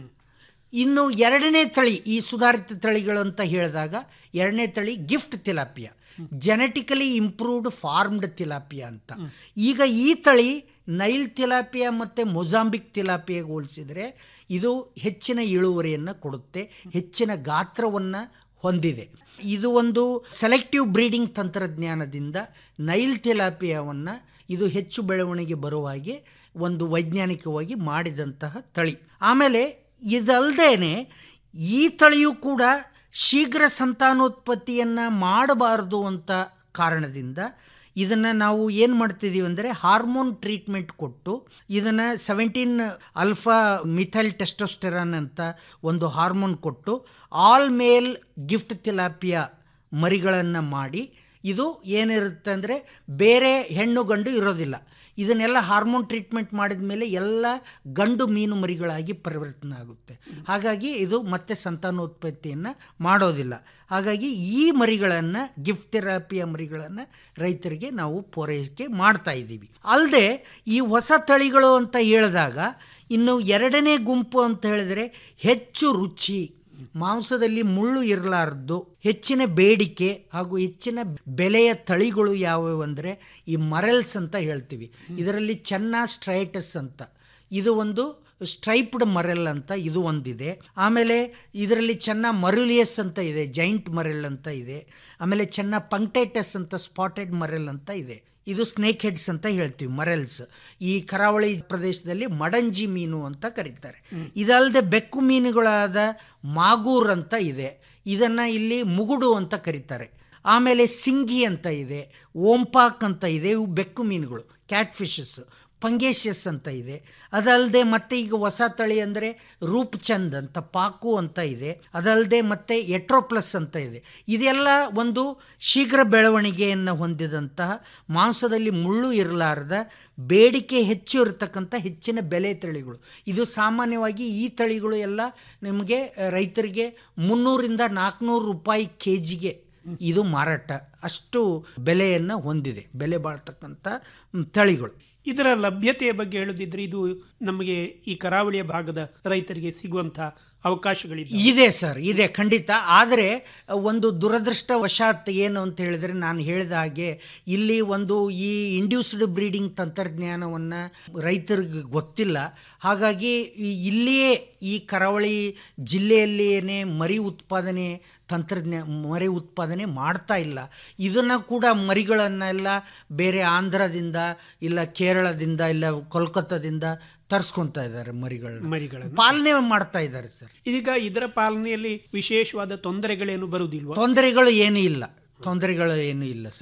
ಇನ್ನು ಎರಡನೇ ತಳಿ ಈ ಸುಧಾರಿತ ತಳಿಗಳು ಅಂತ ಹೇಳಿದಾಗ ಎರಡನೇ ತಳಿ GIFT tilapia genetically improved farmed tilapia ಅಂತ ಈಗ ಈ ತಳಿ ನೈಲ್ ತಿಲಾಪಿಯಾ ಮತ್ತು ಮೊಜಾಂಬಿಕ್ ತಿಲಾಪಿಯಾಗೆ ಹೋಲಿಸಿದರೆ ಇದು ಹೆಚ್ಚಿನ ಇಳುವರಿಯನ್ನು ಕೊಡುತ್ತೆ ಹೆಚ್ಚಿನ ಗಾತ್ರವನ್ನು ಹೊಂದಿದೆ ಇದು ಒಂದು ಸೆಲೆಕ್ಟಿವ್ ಬ್ರೀಡಿಂಗ್ ತಂತ್ರಜ್ಞಾನದಿಂದ ನೈಲ್ ತಿಲಾಪಿಯಾವನ್ನು ಇದು ಹೆಚ್ಚು ಬೆಳವಣಿಗೆ ಬರುವ ಹಾಗೆ ಒಂದು ವೈಜ್ಞಾನಿಕವಾಗಿ ಮಾಡಿದಂತಹ ತಳಿ ಆಮೇಲೆ ಇದಲ್ಲದೆ ಈ ತಳಿಯು ಕೂಡ ಶೀಘ್ರ ಸಂತಾನೋತ್ಪತ್ತಿಯನ್ನು ಮಾಡಬಾರದು ಅಂತ ಕಾರಣದಿಂದ ಇದನ್ನು ನಾವು ಏನು ಮಾಡ್ತಿದ್ದೀವಿ ಅಂದರೆ ಹಾರ್ಮೋನ್ ಟ್ರೀಟ್ಮೆಂಟ್ ಕೊಟ್ಟು ಇದನ್ನು ಸೆವೆಂಟೀನ್ ಅಲ್ಫಾ ಮಿಥೈಲ್ ಟೆಸ್ಟೋಸ್ಟೆರಾನ್ ಅಂತ ಒಂದು ಹಾರ್ಮೋನ್ ಕೊಟ್ಟು ಆಲ್ ಮೇಲ್ ಗಿಫ್ಟ್ ತಿಲಾಪಿಯಾ ಮರಿಗಳನ್ನು ಮಾಡಿ ಇದು ಏನಿರುತ್ತೆ ಅಂದರೆ ಬೇರೆ ಹೆಣ್ಣು ಗಂಡು ಇರೋದಿಲ್ಲ ಇದನ್ನೆಲ್ಲ ಹಾರ್ಮೋನ್ ಟ್ರೀಟ್ಮೆಂಟ್ ಮಾಡಿದ ಮೇಲೆ ಎಲ್ಲ ಗಂಡು ಮೀನು ಮರಿಗಳಾಗಿ ಪರಿವರ್ತನೆ ಆಗುತ್ತೆ ಹಾಗಾಗಿ ಇದು ಮತ್ತೆ ಸಂತಾನೋತ್ಪತ್ತಿಯನ್ನು ಮಾಡೋದಿಲ್ಲ ಹಾಗಾಗಿ ಈ ಮರಿಗಳನ್ನು ಗಿಫ್ಟ್ ಥೆರಪಿಯ ಮರಿಗಳನ್ನು ರೈತರಿಗೆ ನಾವು ಪೂರೈಕೆ ಮಾಡ್ತಾ ಇದ್ದೀವಿ ಅಲ್ಲದೆ ಈ ಹೊಸ ತಳಿಗಳು ಅಂತ ಹೇಳಿದಾಗ ಇನ್ನು ಎರಡನೇ ಗುಂಪು ಅಂತ ಹೇಳಿದರೆ ಹೆಚ್ಚು ರುಚಿ ಮಾಂಸದಲ್ಲಿ ಮುಳ್ಳು ಇರಲಾರದ್ದು ಹೆಚ್ಚಿನ ಬೇಡಿಕೆ ಹಾಗೂ ಹೆಚ್ಚಿನ ಬೆಲೆಯ ತಳಿಗಳು ಯಾವುವು ಅಂದರೆ ಈ ಮರೆಲ್ಸ್ ಅಂತ ಹೇಳ್ತೀವಿ ಇದರಲ್ಲಿ ಚೆನ್ನ ಸ್ಟ್ರೈಟಸ್ ಅಂತ ಇದು ಒಂದು ಸ್ಟ್ರೈಪ್ಡ್ ಮರೆಲ್ ಅಂತ ಇದು ಒಂದಿದೆ ಆಮೇಲೆ ಇದರಲ್ಲಿ ಚೆನ್ನ ಮರುಲಿಯಸ್ ಅಂತ ಇದೆ ಜೈಂಟ್ ಮರೆಲ್ ಅಂತ ಇದೆ ಆಮೇಲೆ ಚೆನ್ನ ಪಂಕ್ಟೈಟಸ್ ಅಂತ ಸ್ಪಾಟೆಡ್ ಮರೆಲ್ ಅಂತ ಇದೆ ಇದು ಸ್ನೇಕ್ ಹೆಡ್ಸ್ ಅಂತ ಹೇಳ್ತೀವಿ ಮರೆಲ್ಸ್ ಈ ಕರಾವಳಿ ಪ್ರದೇಶದಲ್ಲಿ ಮಡಂಜಿ ಮೀನು ಅಂತ ಕರೀತಾರೆ ಇದಲ್ಲದೆ ಬೆಕ್ಕು ಮೀನುಗಳಾದ ಮಾಗೂರ್ ಅಂತ ಇದೆ ಇದನ್ನು ಇಲ್ಲಿ ಮುಗುಡು ಅಂತ ಕರೀತಾರೆ ಆಮೇಲೆ ಸಿಂಗಿ ಅಂತ ಇದೆ ಓಂಪಾಕ್ ಅಂತ ಇದೆ ಇವು ಬೆಕ್ಕು ಮೀನುಗಳು ಕ್ಯಾಟ್ ಫಿಶಸ್ ಪಂಗೇಶಿಯಸ್ ಅಂತ ಇದೆ ಅದಲ್ಲದೆ ಮತ್ತೆ ಈಗ ಹೊಸ ತಳಿ ಅಂದರೆ ರೂಪ್ಚಂದ್ ಅಂತ ಪಾಕು ಅಂತ ಇದೆ ಅದಲ್ಲದೆ ಮತ್ತೆ ಎಟ್ರೋಪ್ಲಸ್ ಅಂತ ಇದೆ ಇದೆಲ್ಲ ಒಂದು ಶೀಘ್ರ ಬೆಳವಣಿಗೆಯನ್ನು ಹೊಂದಿದಂತಹ ಮಾಂಸದಲ್ಲಿ ಮುಳ್ಳು ಇರಲಾರದ ಬೇಡಿಕೆ ಹೆಚ್ಚು ಇರತಕ್ಕಂಥ ಹೆಚ್ಚಿನ ಬೆಲೆ ತಳಿಗಳು ಇದು ಸಾಮಾನ್ಯವಾಗಿ ಈ ತಳಿಗಳು ಎಲ್ಲ ನಿಮಗೆ ರೈತರಿಗೆ ಮುನ್ನೂರಿಂದ ನಾಲ್ಕುನೂರು ರೂಪಾಯಿ ಕೆ ಜಿಗೆ ಇದು ಮಾರಾಟ ಅಷ್ಟು ಬೆಲೆಯನ್ನು ಹೊಂದಿದೆ ಬೆಲೆ ಬಾಳ್ತಕ್ಕಂಥ ತಳಿಗಳು ಇದರ ಲಭ್ಯತೆಯ ಬಗ್ಗೆ ಹೇಳುದಿದ್ರೆ ಇದು ನಮಗೆ ಈ ಕರಾವಳಿಯ ಭಾಗದ ರೈತರಿಗೆ ಸಿಗುವಂಥ ಅವಕಾಶಗಳಿದೆ ಇದೆ ಸರ್ ಇದೆ ಖಂಡಿತ ಆದರೆ ಒಂದು ದುರದೃಷ್ಟವಶಾತ್ ಏನು ಅಂತ ಹೇಳಿದರೆ ನಾನು ಹೇಳಿದ ಹಾಗೆ ಇಲ್ಲಿ ಒಂದು ಈ ಇಂಡ್ಯೂಸ್ಡ್ ಬ್ರೀಡಿಂಗ್ ತಂತ್ರಜ್ಞಾನವನ್ನು ರೈತರಿಗೆ ಗೊತ್ತಿಲ್ಲ ಹಾಗಾಗಿ ಈ ಇಲ್ಲಿಯೇ ಈ ಕರಾವಳಿ ಜಿಲ್ಲೆಯಲ್ಲಿಯೇ ಮರಿ ಉತ್ಪಾದನೆ ತಂತ್ರಜ್ಞಾನ ಮರಿ ಉತ್ಪಾದನೆ ಮಾಡ್ತಾ ಇಲ್ಲ ಇದನ್ನು ಕೂಡ ಮರಿಗಳನ್ನೆಲ್ಲ ಬೇರೆ ಆಂಧ್ರದಿಂದ ಇಲ್ಲ ಕೇರಳದಿಂದ ಇಲ್ಲ ಕೋಲ್ಕತ್ತಾದಿಂದ ತರಿಸ್ಕೊತಾ ಇದ್ದಾರೆ ಮರಿಗಳನ್ನ ಮರಿಗಳನ್ನು ಪಾಲನೆ ಮಾಡ್ತಾ ಇದ್ದಾರೆ ಸರ್ ಈಗ ಇದರ ಪಾಲನೆಯಲ್ಲಿ ವಿಶೇಷವಾದ ತೊಂದರೆಗಳೇನು ಬರುವುದಿಲ್ವಾ ತೊಂದರೆಗಳು ಏನೂ ಇಲ್ಲ ತೊಂದರೆಗಳು ಏನೂ ಇಲ್ಲ ಸರ್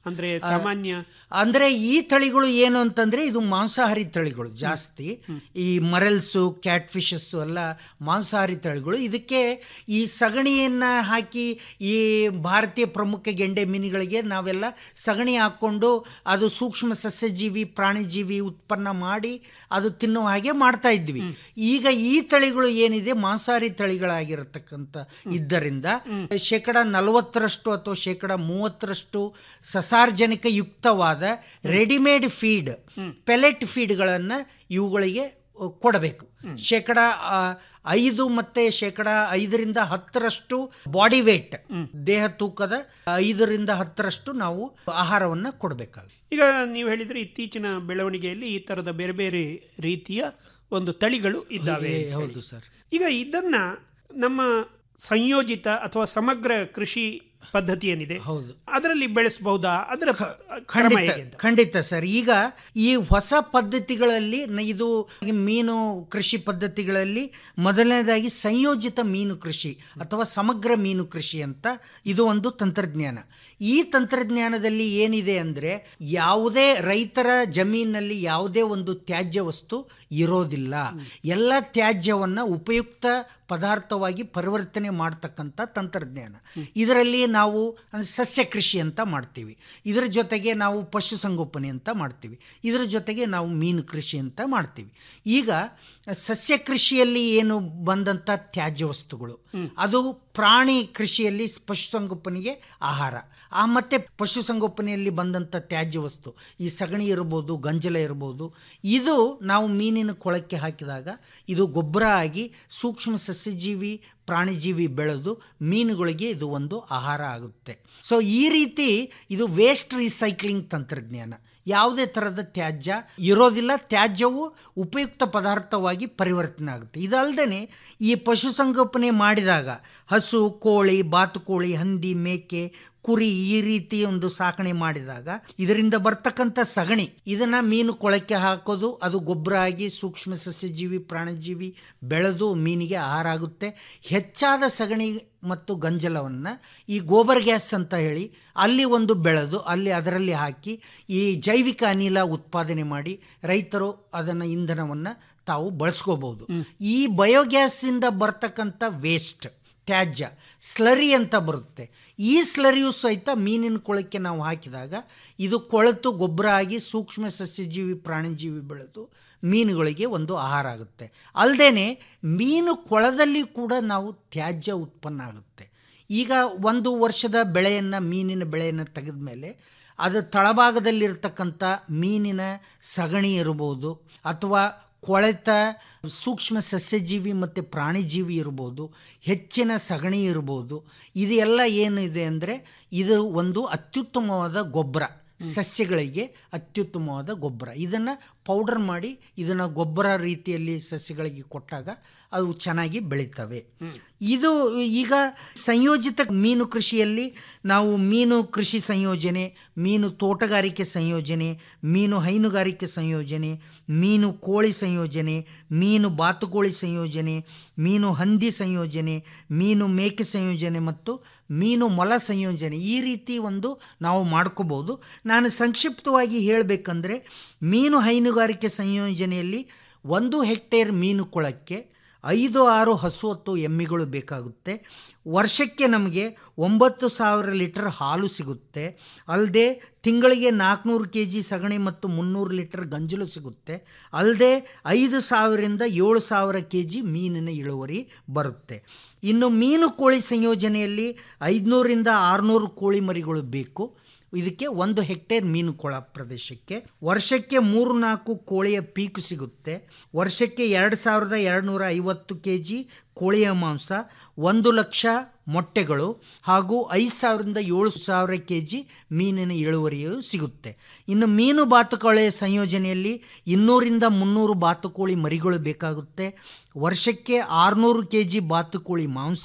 ಅಂದ್ರೆ ಸಾಮಾನ್ಯ ಅಂದ್ರೆ ಈ ತಳಿಗಳು ಏನು ಅಂತಂದ್ರೆ ಇದು ಮಾಂಸಾಹಾರಿ ತಳಿಗಳು ಜಾಸ್ತಿ ಈ ಮರಲ್ಸು ಕ್ಯಾಟ್ ಫಿಶಸ್ ಎಲ್ಲ ಮಾಂಸಾಹಾರಿ ತಳಿಗಳು ಇದಕ್ಕೆ ಈ ಸಗಣಿಯನ್ನ ಹಾಕಿ ಈ ಭಾರತೀಯ ಪ್ರಮುಖ ಗೆಂಡೆ ಮೀನುಗಳಿಗೆ ನಾವೆಲ್ಲ ಸಗಣಿ ಹಾಕ್ಕೊಂಡು ಅದು ಸೂಕ್ಷ್ಮ ಸಸ್ಯಜೀವಿ ಪ್ರಾಣಿಜೀವಿ ಉತ್ಪನ್ನ ಮಾಡಿ ಅದು ತಿನ್ನುವ ಹಾಗೆ ಮಾಡ್ತಾ ಇದ್ವಿ ಈಗ ಈ ತಳಿಗಳು ಏನಿದೆ ಮಾಂಸಾಹಾರಿ ತಳಿಗಳಾಗಿರತಕ್ಕಂಥ ಇದ್ದರಿಂದ ಶೇಕಡ ನಲವತ್ತರಷ್ಟು ಅಥವಾ ಶೇಕಡ ಮೂವತ್ತರಷ್ಟು ಸಸಾರ್ಜನಿಕ ಯುಕ್ತವಾದ ರೆಡಿಮೇಡ್ ಫೀಡ್ ಪೆಲೆಟ್ ಫೀಡ್ಗಳನ್ನು ಇವುಗಳಿಗೆ ಅ, ಕೊಡಬೇಕು ಶೇಕಡ ಆ, ಐದು ಮತ್ತೆ ಶೇಕಡ ಐದರಿಂದ ಹತ್ತರಷ್ಟು ಬಾಡಿ ವೇಟ್ ದೇಹ ತೂಕದ ಐದರಿಂದ ಹತ್ತರಷ್ಟು ನಾವು ಆಹಾರವನ್ನು ಕೊಡಬೇಕಾಗುತ್ತೆ ಈಗ ನೀವು ಹೇಳಿದ್ರೆ ಇತ್ತೀಚಿನ ಬೆಳವಣಿಗೆಯಲ್ಲಿ ಈ ತರದ ಬೇರೆ ಬೇರೆ ರೀತಿಯ ಒಂದು ತಳಿಗಳು ಇದ್ದಾವೆ ಅಂತ ಹೇಳಿ. ಹೌದು ಸರ್ ಈಗ ಇದನ್ನ ನಮ್ಮ ಸಂಯೋಜಿತ ಅಥವಾ ಸಮಗ್ರ ಕೃಷಿ ಪದ್ಧತಿ ಏನಿದೆ ಹೌದು ಅದರಲ್ಲಿ ಬೆಳೆಸಬಹುದಾ ಅದರ ಕ್ರಮ ಖಂಡಿತ ಹೇಗೆ ಅಂತ ಖಂಡಿತ ಸರ್ ಈಗ ಈ ಹೊಸ ಪದ್ಧತಿಗಳಲ್ಲಿ ನ- ಇದು ಮೀನು ಕೃಷಿ ಪದ್ಧತಿಗಳಲ್ಲಿ ಮೊದಲನೇದಾಗಿ ಸಂಯೋಜಿತ ಮೀನು ಕೃಷಿ ಅಥವಾ ಸಮಗ್ರ ಮೀನು ಕೃಷಿ ಅಂತ ಇದು ಒಂದು ತಂತ್ರಜ್ಞಾನ ಈ ತಂತ್ರಜ್ಞಾನದಲ್ಲಿ ಏನಿದೆ ಅಂದರೆ ಯಾವುದೇ ರೈತರ ಜಮೀನಲ್ಲಿ ಯಾವುದೇ ಒಂದು ತ್ಯಾಜ್ಯ ವಸ್ತು ಇರೋದಿಲ್ಲ ಎಲ್ಲ ತ್ಯಾಜ್ಯವನ್ನು ಉಪಯುಕ್ತ ಪದಾರ್ಥವಾಗಿ ಪರಿವರ್ತನೆ ಮಾಡ್ತಕ್ಕಂಥ ತಂತ್ರಜ್ಞಾನ ಇದರಲ್ಲಿ ನಾವು ಅಂದ್ರೆ ಸಸ್ಯ ಕೃಷಿ ಅಂತ ಮಾಡ್ತೀವಿ ಇದರ ಜೊತೆಗೆ ನಾವು ಪಶುಸಂಗೋಪನೆ ಅಂತ ಮಾಡ್ತೀವಿ ಇದರ ಜೊತೆಗೆ ನಾವು ಮೀನು ಕೃಷಿ ಅಂತ ಮಾಡ್ತೀವಿ ಈಗ ಸಸ್ಯ ಕೃಷಿಯಲ್ಲಿ ಏನು ಬಂದಂಥ ತ್ಯಾಜ್ಯ ವಸ್ತುಗಳು ಅದು ಪ್ರಾಣಿ ಕೃಷಿಯಲ್ಲಿ ಪಶುಸಂಗೋಪನೆಗೆ ಆಹಾರ ಆ ಮತ್ತೆ ಪಶುಸಂಗೋಪನೆಯಲ್ಲಿ ಬಂದಂಥ ತ್ಯಾಜ್ಯ ವಸ್ತು ಈ ಸಗಣಿ ಇರ್ಬೋದು ಗಂಜಲ ಇರ್ಬೋದು ಇದು ನಾವು ಮೀನಿನ ಕೊಳಕ್ಕೆ ಹಾಕಿದಾಗ ಇದು ಗೊಬ್ಬರ ಆಗಿ ಸೂಕ್ಷ್ಮ ಸಸ್ಯಜೀವಿ ಪ್ರಾಣಿಜೀವಿ ಬೆಳೆದು ಮೀನುಗಳಿಗೆ ಇದು ಒಂದು ಆಹಾರ ಆಗುತ್ತೆ ಸೊ ಈ ರೀತಿ ಇದು ವೇಸ್ಟ್ ರೀಸೈಕ್ಲಿಂಗ್ ತಂತ್ರಜ್ಞಾನ ಯಾವುದೇ ಥರದ ತ್ಯಾಜ್ಯ ಇರೋದಿಲ್ಲ ತ್ಯಾಜ್ಯವು ಉಪಯುಕ್ತ ಪದಾರ್ಥವಾಗಿ ಪರಿವರ್ತನೆ ಆಗುತ್ತೆ ಇದಲ್ಲದೆ ಈ ಪಶುಸಂಗೋಪನೆ ಮಾಡಿದಾಗ ಹಸು ಕೋಳಿ ಬಾತುಕೋಳಿ ಹಂದಿ ಮೇಕೆ ಕುರಿ ಈ ರೀತಿ ಒಂದು ಸಾಕಣೆ ಮಾಡಿದಾಗ ಇದರಿಂದ ಬರ್ತಕ್ಕಂಥ ಸಗಣಿ ಇದನ್ನ ಮೀನು ಕೊಳಕ್ಕೆ ಹಾಕೋದು ಅದು ಗೊಬ್ಬರ ಆಗಿ ಸೂಕ್ಷ್ಮ ಸಸ್ಯಜೀವಿ ಪ್ರಾಣಿಜೀವಿ ಬೆಳೆದು ಮೀನಿಗೆ ಆಹಾರ ಆಗುತ್ತೆ ಹೆಚ್ಚಾದ ಸಗಣಿ ಮತ್ತು ಗಂಜಲವನ್ನು ಈ ಗೋಬರ್ ಗ್ಯಾಸ್ ಅಂತ ಹೇಳಿ ಅಲ್ಲಿ ಒಂದು ಬೆಳೆದು ಅಲ್ಲಿ ಅದರಲ್ಲಿ ಹಾಕಿ ಈ ಜೈವಿಕ ಅನಿಲ ಉತ್ಪಾದನೆ ಮಾಡಿ ರೈತರು ಅದನ್ನು ಇಂಧನವನ್ನು ತಾವು ಬಳಸ್ಕೋಬಹುದು ಈ ಬಯೋಗ್ಯಾಸಿಂದ ಬರ್ತಕ್ಕಂಥ ವೇಸ್ಟ್ ತ್ಯಾಜ್ಯ ಸ್ಲರಿ ಅಂತ ಬರುತ್ತೆ ಈ ಸ್ಲರಿಯು ಸಹಿತ ಮೀನಿನ ಕೊಳಕ್ಕೆ ನಾವು ಹಾಕಿದಾಗ ಇದು ಕೊಳೆತು ಗೊಬ್ಬರ ಆಗಿ ಸೂಕ್ಷ್ಮ ಸಸ್ಯಜೀವಿ ಪ್ರಾಣಿಜೀವಿ ಬೆಳೆದು ಮೀನುಗಳಿಗೆ ಒಂದು ಆಹಾರ ಆಗುತ್ತೆ ಅಲ್ಲದೆ ಮೀನು ಕೊಳದಲ್ಲಿ ಕೂಡ ನಾವು ತ್ಯಾಜ್ಯ ಉತ್ಪನ್ನ ಆಗುತ್ತೆ ಈಗ ಒಂದು ವರ್ಷದ ಬೆಳೆಯನ್ನು ಮೀನಿನ ಬೆಳೆಯನ್ನು ತೆಗೆದ ಮೇಲೆ ಅದು ತಳಭಾಗದಲ್ಲಿರ್ತಕ್ಕಂಥ ಮೀನಿನ ಸಗಣಿ ಇರ್ಬೋದು ಅಥವಾ ಕೊಳೆತ ಸೂಕ್ಷ್ಮ ಸಸ್ಯಜೀವಿ ಮತ್ತು ಪ್ರಾಣಿಜೀವಿ ಇರ್ಬೋದು ಹೆಚ್ಚಿನ ಸಗಣಿ ಇರ್ಬೋದು ಇದೆಲ್ಲ ಏನಿದೆ ಅಂದರೆ ಇದು ಒಂದು ಅತ್ಯುತ್ತಮವಾದ ಗೊಬ್ಬರ ಸಸ್ಯಗಳಿಗೆ ಅತ್ಯುತ್ತಮವಾದ ಗೊಬ್ಬರ ಇದನ್ನು ಪೌಡರ್ ಮಾಡಿ ಇದನ್ನು ಗೊಬ್ಬರ ರೀತಿಯಲ್ಲಿ ಸಸ್ಯಗಳಿಗೆ ಕೊಟ್ಟಾಗ ಅವು ಚೆನ್ನಾಗಿ ಬೆಳೀತವೆ ಇದು ಈಗ ಸಂಯೋಜಿತ ಮೀನು ಕೃಷಿಯಲ್ಲಿ ನಾವು ಮೀನು ಕೃಷಿ ಸಂಯೋಜನೆ ಮೀನು ತೋಟಗಾರಿಕೆ ಸಂಯೋಜನೆ ಮೀನು ಹೈನುಗಾರಿಕೆ ಸಂಯೋಜನೆ ಮೀನು ಕೋಳಿ ಸಂಯೋಜನೆ ಮೀನು ಬಾತುಕೋಳಿ ಸಂಯೋಜನೆ ಮೀನು ಹಂದಿ ಸಂಯೋಜನೆ ಮೀನು ಮೇಕೆ ಸಂಯೋಜನೆ ಮತ್ತು ಮೀನು ಮೊಲ ಸಂಯೋಜನೆ ಈ ರೀತಿ ಒಂದು ನಾವು ಮಾಡ್ಕೋಬೋದು ನಾನು ಸಂಕ್ಷಿಪ್ತವಾಗಿ ಹೇಳಬೇಕಂದ್ರೆ ಮೀನು ಹೈನುಗಾರಿಕೆ ಸಂಯೋಜನೆಯಲ್ಲಿ ಒಂದು ಹೆಕ್ಟೇರ್ ಮೀನು ಕೊಳಕ್ಕೆ ಐದು ಆರು ಹಸು ಹತ್ತು ಎಮ್ಮೆಗಳು ಬೇಕಾಗುತ್ತೆ ವರ್ಷಕ್ಕೆ ನಮಗೆ ಒಂಬತ್ತು ಸಾವಿರ ಲೀಟರ್ ಹಾಲು ಸಿಗುತ್ತೆ ಅಲ್ಲದೆ ತಿಂಗಳಿಗೆ ನಾಲ್ಕುನೂರು ಕೆ ಜಿ ಸಗಣಿ ಮತ್ತು ಮುನ್ನೂರು ಲೀಟರ್ ಗಂಜಲು ಸಿಗುತ್ತೆ ಅಲ್ಲದೆ ಐದು ಸಾವಿರದಿಂದ ಏಳು ಸಾವಿರ ಕೆ ಜಿ ಮೀನಿನ ಇಳುವರಿ ಬರುತ್ತೆ ಇನ್ನು ಮೀನು ಕೋಳಿ ಸಂಯೋಜನೆಯಲ್ಲಿ ಐದುನೂರಿಂದ ಆರುನೂರು ಕೋಳಿ ಮರಿಗಳು ಬೇಕು ಇದಕ್ಕೆ ಒಂದು ಹೆಕ್ಟೇರ್ ಮೀನು ಕೊಳ ಪ್ರದೇಶಕ್ಕೆ ವರ್ಷಕ್ಕೆ ಮೂರು ನಾಲ್ಕು ಕೋಳಿಯ ಪೀಕು ಸಿಗುತ್ತೆ ವರ್ಷಕ್ಕೆ ಎರಡು ಸಾವಿರದ ಎರಡುನೂರ ಐವತ್ತು ಕೆ ಜಿ ಕೋಳಿಯ ಮಾಂಸ ಒಂದು ಲಕ್ಷ ಮೊಟ್ಟೆಗಳು ಹಾಗೂ ಐದು ಸಾವಿರದಿಂದ ಏಳು ಸಾವಿರ ಕೆ ಜಿ ಮೀನಿನ ಇಳುವರಿಯು ಸಿಗುತ್ತೆ ಇನ್ನು ಮೀನು ಬಾತುಕೋಳಿಯ ಸಂಯೋಜನೆಯಲ್ಲಿ ಇನ್ನೂರಿಂದ ಮುನ್ನೂರು ಬಾತುಕೋಳಿ ಮರಿಗಳು ಬೇಕಾಗುತ್ತೆ ವರ್ಷಕ್ಕೆ ಆರುನೂರು ಕೆ ಜಿ ಬಾತುಕೋಳಿ ಮಾಂಸ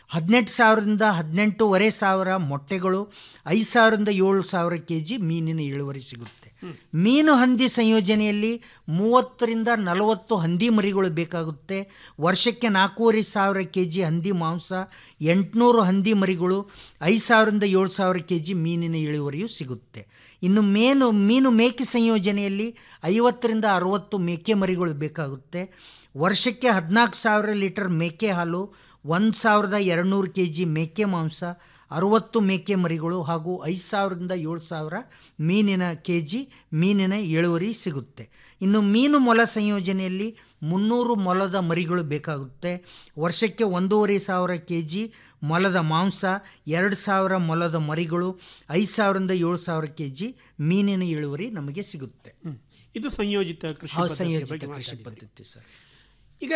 ಹದಿನೆಂಟು ಸಾವಿರದಿಂದ ಹದಿನೆಂಟೂವರೆ ಸಾವಿರ ಮೊಟ್ಟೆಗಳು ಐದು ಸಾವಿರದಿಂದ ಏಳು ಸಾವಿರ ಕೆ ಜಿ ಮೀನಿನ ಇಳುವರಿ ಸಿಗುತ್ತೆ ಮೀನು ಹಂದಿ ಸಂಯೋಜನೆಯಲ್ಲಿ ಮೂವತ್ತರಿಂದ ನಲವತ್ತು ಹಂದಿ ಮರಿಗಳು ಬೇಕಾಗುತ್ತೆ ವರ್ಷಕ್ಕೆ ನಾಲ್ಕೂವರೆ ಸಾವಿರ ಕೆ ಜಿ ಹಂದಿ ಮಾಂಸ ಎಂಟುನೂರು ಹಂದಿ ಮರಿಗಳು ಐದು ಸಾವಿರದಿಂದ ಏಳು ಸಾವಿರ ಕೆ ಜಿ ಮೀನಿನ ಇಳುವರಿಯೂ ಸಿಗುತ್ತೆ ಇನ್ನು ಮೇನು ಮೀನು ಮೇಕೆ ಸಂಯೋಜನೆಯಲ್ಲಿ ಐವತ್ತರಿಂದ ಅರುವತ್ತು ಮೇಕೆ ಮರಿಗಳು ಬೇಕಾಗುತ್ತೆ ವರ್ಷಕ್ಕೆ ಹದಿನಾಲ್ಕು ಸಾವಿರ ಲೀಟರ್ ಮೇಕೆ ಹಾಲು ಒಂದು ಸಾವಿರದ ಎರಡುನೂರು ಕೆ ಜಿ ಮೇಕೆ ಮಾಂಸ ಅರುವತ್ತು ಮೇಕೆ ಮರಿಗಳು ಹಾಗೂ ಐದು ಸಾವಿರದಿಂದ ಏಳು ಸಾವಿರ ಮೀನಿನ ಕೆ ಜಿ ಮೀನಿನ ಇಳುವರಿ ಸಿಗುತ್ತೆ ಇನ್ನು ಮೀನು ಮೊಲ ಸಂಯೋಜನೆಯಲ್ಲಿ ಮುನ್ನೂರು ಮೊಲದ ಮರಿಗಳು ಬೇಕಾಗುತ್ತೆ ವರ್ಷಕ್ಕೆ ಒಂದೂವರೆ ಸಾವಿರ ಕೆ ಜಿ ಮೊಲದ ಮಾಂಸ ಎರಡು ಸಾವಿರ ಮೊಲದ ಮರಿಗಳು ಐದು ಸಾವಿರದಿಂದ ಏಳು ಸಾವಿರ ಕೆ ಜಿ ಮೀನಿನ ಇಳುವರಿ ನಮಗೆ ಸಿಗುತ್ತೆ ಇದು ಸಂಯೋಜಿತ ಕೃಷಿ ಹೌದು, ಪದ್ಧತಿಯ ಸಂಯೋಜಿತ ಬಗ್ಗೆ ಕೃಷಿ ಮಾತಾಡಿದ್ರಿ. ಪದ್ಧತಿ ಸರ್ ಈಗ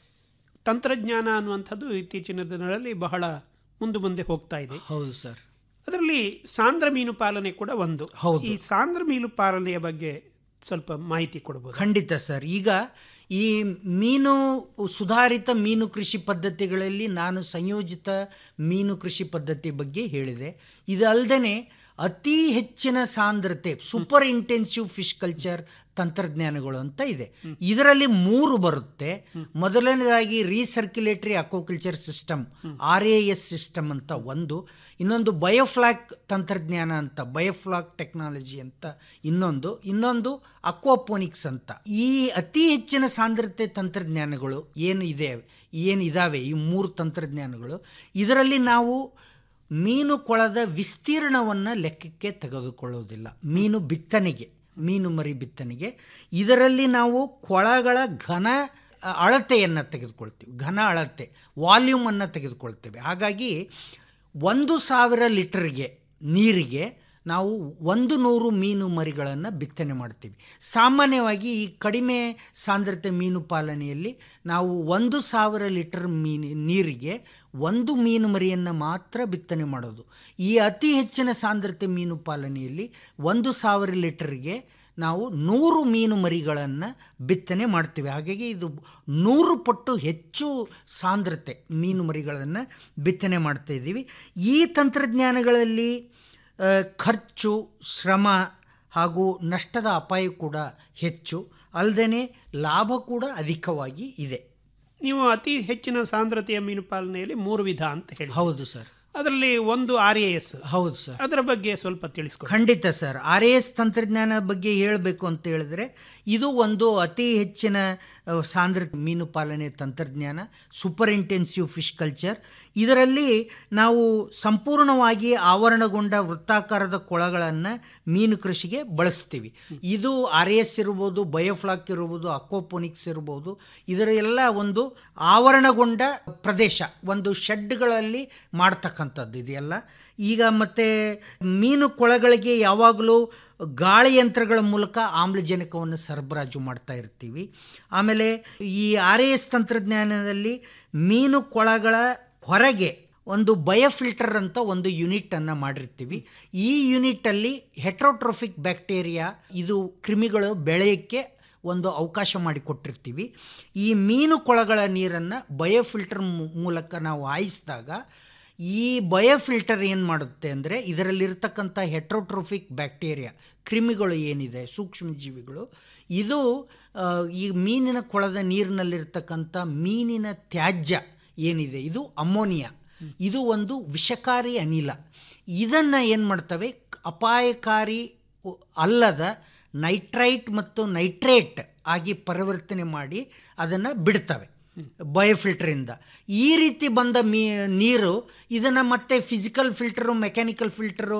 ತಂತ್ರಜ್ಞಾನ ಅನ್ನುವಂಥದ್ದು ಇತ್ತೀಚಿನ ದಿನಗಳಲ್ಲಿ ಬಹಳ ಮುಂದೆ ಮುಂದೆ ಹೋಗ್ತಾ ಇದೆ ಹೌದು ಸರ್ ಅದರಲ್ಲಿ ಸಾಂದ್ರ ಮೀನು ಪಾಲನೆ ಕೂಡ ಒಂದು ಹೌದು. ಈ ಸಾಂದ್ರ ಮೀನು ಪಾಲನೆಯ ಬಗ್ಗೆ ಸ್ವಲ್ಪ ಮಾಹಿತಿ ಕೊಡಬಹುದು ಖಂಡಿತ ಸರ್ ಈಗ ಈ ಮೀನು ಸುಧಾರಿತ ಮೀನು ಕೃಷಿ ಪದ್ಧತಿಗಳಲ್ಲಿ ನಾನು ಸಂಯೋಜಿತ ಮೀನು ಕೃಷಿ ಪದ್ಧತಿ ಬಗ್ಗೆ ಹೇಳಿದೆ ಇದಲ್ಲದೆ ಅತಿ ಹೆಚ್ಚಿನ ಸಾಂದ್ರತೆ ಸೂಪರ್ ಇಂಟೆನ್ಸಿವ್ ಫಿಶ್ ಕಲ್ಚರ್ ತಂತ್ರಜ್ಞಾನಗಳು ಅಂತ ಇದೆ ಇದರಲ್ಲಿ ಮೂರು ಬರುತ್ತೆ ಮೊದಲನೇದಾಗಿ recirculatory aquaculture system R A S system ಅಂತ ಒಂದು ಇನ್ನೊಂದು ಬಯೋಫ್ಲಾಕ್ ತಂತ್ರಜ್ಞಾನ ಅಂತ ಬಯೋಫ್ಲಾಕ್ ಟೆಕ್ನಾಲಜಿ ಅಂತ ಇನ್ನೊಂದು ಇನ್ನೊಂದು ಅಕ್ವಾಪೋನಿಕ್ಸ್ ಅಂತ ಈ ಅತಿ ಹೆಚ್ಚಿನ ಸಾಂದ್ರತೆ ತಂತ್ರಜ್ಞಾನಗಳು ಏನು ಇದೆ ಏನು ಇದಾವೆ ಈ ಮೂರು ತಂತ್ರಜ್ಞಾನಗಳು ಇದರಲ್ಲಿ ನಾವು ಮೀನು ಕೊಳದ ವಿಸ್ತೀರ್ಣವನ್ನು ಲೆಕ್ಕಕ್ಕೆ ತೆಗೆದುಕೊಳ್ಳುವುದಿಲ್ಲ ಮೀನು ಬಿತ್ತನೆಗೆ ಮೀನು ಮರಿ ಬಿತ್ತನೆಗೆ ಇದರಲ್ಲಿ ನಾವು ಕೊಳಗಳ ಘನ ಅಳತೆಯನ್ನು ತೆಗೆದುಕೊಳ್ತೀವಿ ಘನ ಅಳತೆ ವಾಲ್ಯೂಮನ್ನು ತೆಗೆದುಕೊಳ್ತೇವೆ ಹಾಗಾಗಿ ಒಂದು ಸಾವಿರ ಲೀಟರ್ಗೆ ನೀರಿಗೆ ನಾವು ಒಂದು ನೂರು ಮೀನು ಮರಿಗಳನ್ನು ಬಿತ್ತನೆ ಮಾಡ್ತೀವಿ ಸಾಮಾನ್ಯವಾಗಿ ಈ ಕಡಿಮೆ ಸಾಂದ್ರತೆ ಮೀನು ಪಾಲನೆಯಲ್ಲಿ ನಾವು ಒಂದು ಸಾವಿರ ಲೀಟರ್ ಮೀನು ನೀರಿಗೆ ಒಂದು ಮೀನು ಮರಿಯನ್ನು ಮಾತ್ರ ಬಿತ್ತನೆ ಮಾಡೋದು ಈ ಅತಿ ಹೆಚ್ಚಿನ ಸಾಂದ್ರತೆ ಮೀನು ಪಾಲನೆಯಲ್ಲಿ ಒಂದು ಸಾವಿರ ಲೀಟರ್ಗೆ ನಾವು ನೂರು ಮೀನು ಮರಿಗಳನ್ನು ಬಿತ್ತನೆ ಮಾಡ್ತೀವಿ ಹಾಗಾಗಿ ಇದು ನೂರು ಪಟ್ಟು ಹೆಚ್ಚು ಸಾಂದ್ರತೆ ಮೀನು ಮರಿಗಳನ್ನು ಬಿತ್ತನೆ ಮಾಡ್ತಾ ಇದ್ದೀವಿ ಈ ತಂತ್ರಜ್ಞಾನಗಳಲ್ಲಿ ಆ, ಖರ್ಚು ಶ್ರಮ ಹಾಗೂ ನಷ್ಟದ ಅಪಾಯ ಕೂಡ ಹೆಚ್ಚು ಅಲ್ಲದೆ ಲಾಭ ಕೂಡ ಅಧಿಕವಾಗಿ ಇದೆ ನೀವು ಅತಿ ಹೆಚ್ಚಿನ ಸಾಂದ್ರತೆಯ ಮೀನು ಪಾಲನೆಯಲ್ಲಿ ಮೂರು ವಿಧ ಅಂತ ಹೇಳಿ ಹೌದು ಸರ್ ಅದರಲ್ಲಿ ಒಂದು ಆರ್ ಎ ಎಸ್ ಹೌದು ಸರ್ ಅದರ ಬಗ್ಗೆ ಸ್ವಲ್ಪ ತಿಳಿಸ್ಕೊಡಿ ಖಂಡಿತ ಸರ್ ಆರ್ ಎ ಎಸ್ ತಂತ್ರಜ್ಞಾನ ಬಗ್ಗೆ ಹೇಳಬೇಕು ಅಂತ ಹೇಳಿದ್ರೆ ಇದು ಒಂದು ಅತಿ ಹೆಚ್ಚಿನ ಆ, ಸಾಂದ್ರತೆ ಮೀನು ಪಾಲನೆ ತಂತ್ರಜ್ಞಾನ ಸೂಪರ್ ಇಂಟೆನ್ಸಿವ್ ಫಿಶ್ ಕಲ್ಚರ್ ಇದರಲ್ಲಿ ನಾವು ಸಂಪೂರ್ಣವಾಗಿ ಆವರಣಗೊಂಡ ವೃತ್ತಾಕಾರದ ಕೊಳಗಳನ್ನು ಮೀನು ಕೃಷಿಗೆ ಬಳಸ್ತೀವಿ ಇದು ಆರ್ ಎಸ್ ಇರ್ಬೋದು ಬಯೋಫ್ಲಾಕ್ ಇರ್ಬೋದು ಅಕ್ವಾಪೋನಿಕ್ಸ್ ಇರ್ಬೋದು ಇದರ ಎಲ್ಲ ಒಂದು ಆವರಣಗೊಂಡ ಪ್ರದೇಶ ಒಂದು ಶೆಡ್ಗಳಲ್ಲಿ ಮಾಡ್ತಕ್ಕಂಥದ್ದು ಇದೆಲ್ಲ ಈಗ ಮತ್ತೆ ಮೀನು ಕೊಳಗಳಿಗೆ ಯಾವಾಗಲೂ ಗಾಳಿ ಯಂತ್ರಗಳ ಮೂಲಕ ಆಮ್ಲಜನಕವನ್ನು ಸರಬರಾಜು ಮಾಡ್ತಾ ಇರ್ತೀವಿ ಆಮೇಲೆ ಈ ಆರ್ ಎಸ್ ತಂತ್ರಜ್ಞಾನದಲ್ಲಿ ಮೀನು ಕೊಳಗಳ ಹೊರಗೆ ಒಂದು ಬಯೋಫಿಲ್ಟರ್ ಅಂತ ಒಂದು ಯೂನಿಟನ್ನು ಮಾಡಿರ್ತೀವಿ ಈ ಯೂನಿಟಲ್ಲಿ ಹೆಟ್ರೋಟ್ರೋಫಿಕ್ ಬ್ಯಾಕ್ಟೀರಿಯಾ ಇದು ಕ್ರಿಮಿಗಳು ಬೆಳೆಯೋಕ್ಕೆ ಒಂದು ಅವಕಾಶ ಮಾಡಿಕೊಟ್ಟಿರ್ತೀವಿ ಈ ಮೀನು ಕೊಳಗಳ ನೀರನ್ನು ಬಯೋಫಿಲ್ಟರ್ ಮೂ- ಮೂಲಕ ನಾವು ಹಾಯಿಸಿದಾಗ ಈ ಬಯೋಫಿಲ್ಟರ್ ಏನು ಮಾಡುತ್ತೆ ಅಂದರೆ ಇದರಲ್ಲಿರ್ತಕ್ಕಂಥ ಹೆಟ್ರೋಟ್ರೋಫಿಕ್ ಬ್ಯಾಕ್ಟೀರಿಯಾ ಕ್ರಿಮಿಗಳು ಏನಿದೆ ಸೂಕ್ಷ್ಮಜೀವಿಗಳು ಇದು ಆ, ಈ ಮೀನಿನ ಕೊಳದ ನೀರಿನಲ್ಲಿರ್ತಕ್ಕಂಥ ಮೀನಿನ ತ್ಯಾಜ್ಯ ಏನಿದೆ ಇದು ಅಮೋನಿಯಾ ಇದು ಒಂದು ವಿಷಕಾರಿ ಅನಿಲ ಇದನ್ನು ಏನು ಮಾಡ್ತವೆ ಅಪಾಯಕಾರಿ ಉ- ಅಲ್ಲದ ನೈಟ್ರೈಟ್ ಮತ್ತು ನೈಟ್ರೇಟ್ ಆಗಿ ಪರಿವರ್ತನೆ ಮಾಡಿ ಅದನ್ನು ಬಿಡ್ತವೆ ಬಯೋಫಿಲ್ಟ್ರಿಂದ ಈ ರೀತಿ ಬಂದ ಮೀ ನೀರು ಇದನ್ನು ಮತ್ತೆ ಫಿಸಿಕಲ್ ಫಿಲ್ಟರು ಮೆಕ್ಯಾನಿಕಲ್ ಫಿಲ್ಟರು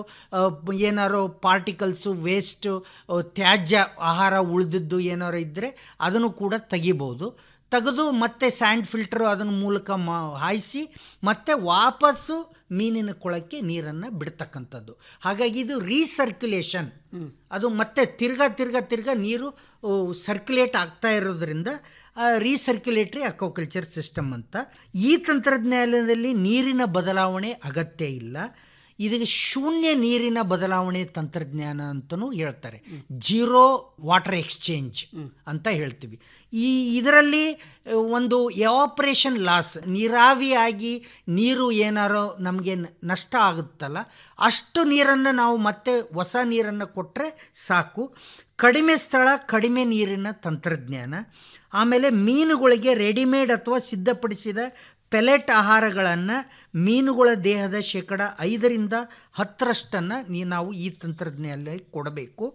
ಏನಾರು ಪಾರ್ಟಿಕಲ್ಸು ವೇಸ್ಟು ತ್ಯಾಜ್ಯ ಆಹಾರ ಉಳಿದಿದ್ದು ಏನಾರು ಇದ್ದರೆ ಅದನ್ನು ಕೂಡ ತೆಗಿಬೋದು ತೆಗೆದು ಮತ್ತೆ ಸ್ಯಾಂಡ್ ಫಿಲ್ಟರು ಅದನ್ನ ಮೂಲಕ ಮಾ ಹಾಯಿಸಿ ಮತ್ತೆ ವಾಪಸ್ಸು ಮೀನಿನ ಕೊಳಕ್ಕೆ ನೀರನ್ನು ಬಿಡ್ತಕ್ಕಂಥದ್ದು ಹಾಗಾಗಿ ಇದು ರೀಸರ್ಕ್ಯುಲೇಷನ್ ಅದು ಮತ್ತೆ ತಿರ್ಗಾ ತಿರ್ಗಾ ತಿರ್ಗಾ ನೀರು ಸರ್ಕ್ಯುಲೇಟ್ ಆಗ್ತಾ ಇರೋದ್ರಿಂದ ರೀಸರ್ಕ್ಯುಲೇಟರಿ ಅಕ್ವಾಕಲ್ಚರ್ ಸಿಸ್ಟಮ್ ಅಂತ ಈ ತಂತ್ರಜ್ಞಾನದಲ್ಲಿ ನೀರಿನ ಬದಲಾವಣೆ ಅಗತ್ಯ ಇಲ್ಲ ಇದಕ್ಕೆ ಶೂನ್ಯ ನೀರಿನ ಬದಲಾವಣೆ ತಂತ್ರಜ್ಞಾನ ಅಂತಲೂ ಹೇಳ್ತಾರೆ ಜೀರೋ ವಾಟರ್ ಎಕ್ಸ್ಚೇಂಜ್ ಅಂತ ಹೇಳ್ತೀವಿ ಈ ಇದರಲ್ಲಿ ಅಹ್, ಒಂದು ಎವಾಪ್ರೇಷನ್ ಲಾಸ್ ನೀರಾವಿಯಾಗಿ ನೀರು ಏನಾರೋ ನಮಗೆ ನಷ್ಟ ಆಗುತ್ತಲ್ಲ ಅಷ್ಟು ನೀರನ್ನು ನಾವು ಮತ್ತೆ ಹೊಸ ನೀರನ್ನು ಕೊಟ್ಟರೆ ಸಾಕು ಕಡಿಮೆ ಸ್ಥಳ ಕಡಿಮೆ ನೀರಿನ ತಂತ್ರಜ್ಞಾನ ಆಮೇಲೆ ಮೀನುಗಳಿಗೆ ರೆಡಿಮೇಡ್ ಅಥವಾ ಸಿದ್ಧಪಡಿಸಿದ ಪೆಲೆಟ್ ಆಹಾರಗಳನ್ನು ಮೀನುಗಳ ದೇಹದ ಶೇಕಡ ಐದರಿಂದ ಹತ್ತರಷ್ಟನ್ನು ನೀ ನಾವು ಈ ತಂತ್ರಜ್ಞಾನದಲ್ಲಿ ಕೊಡಬೇಕು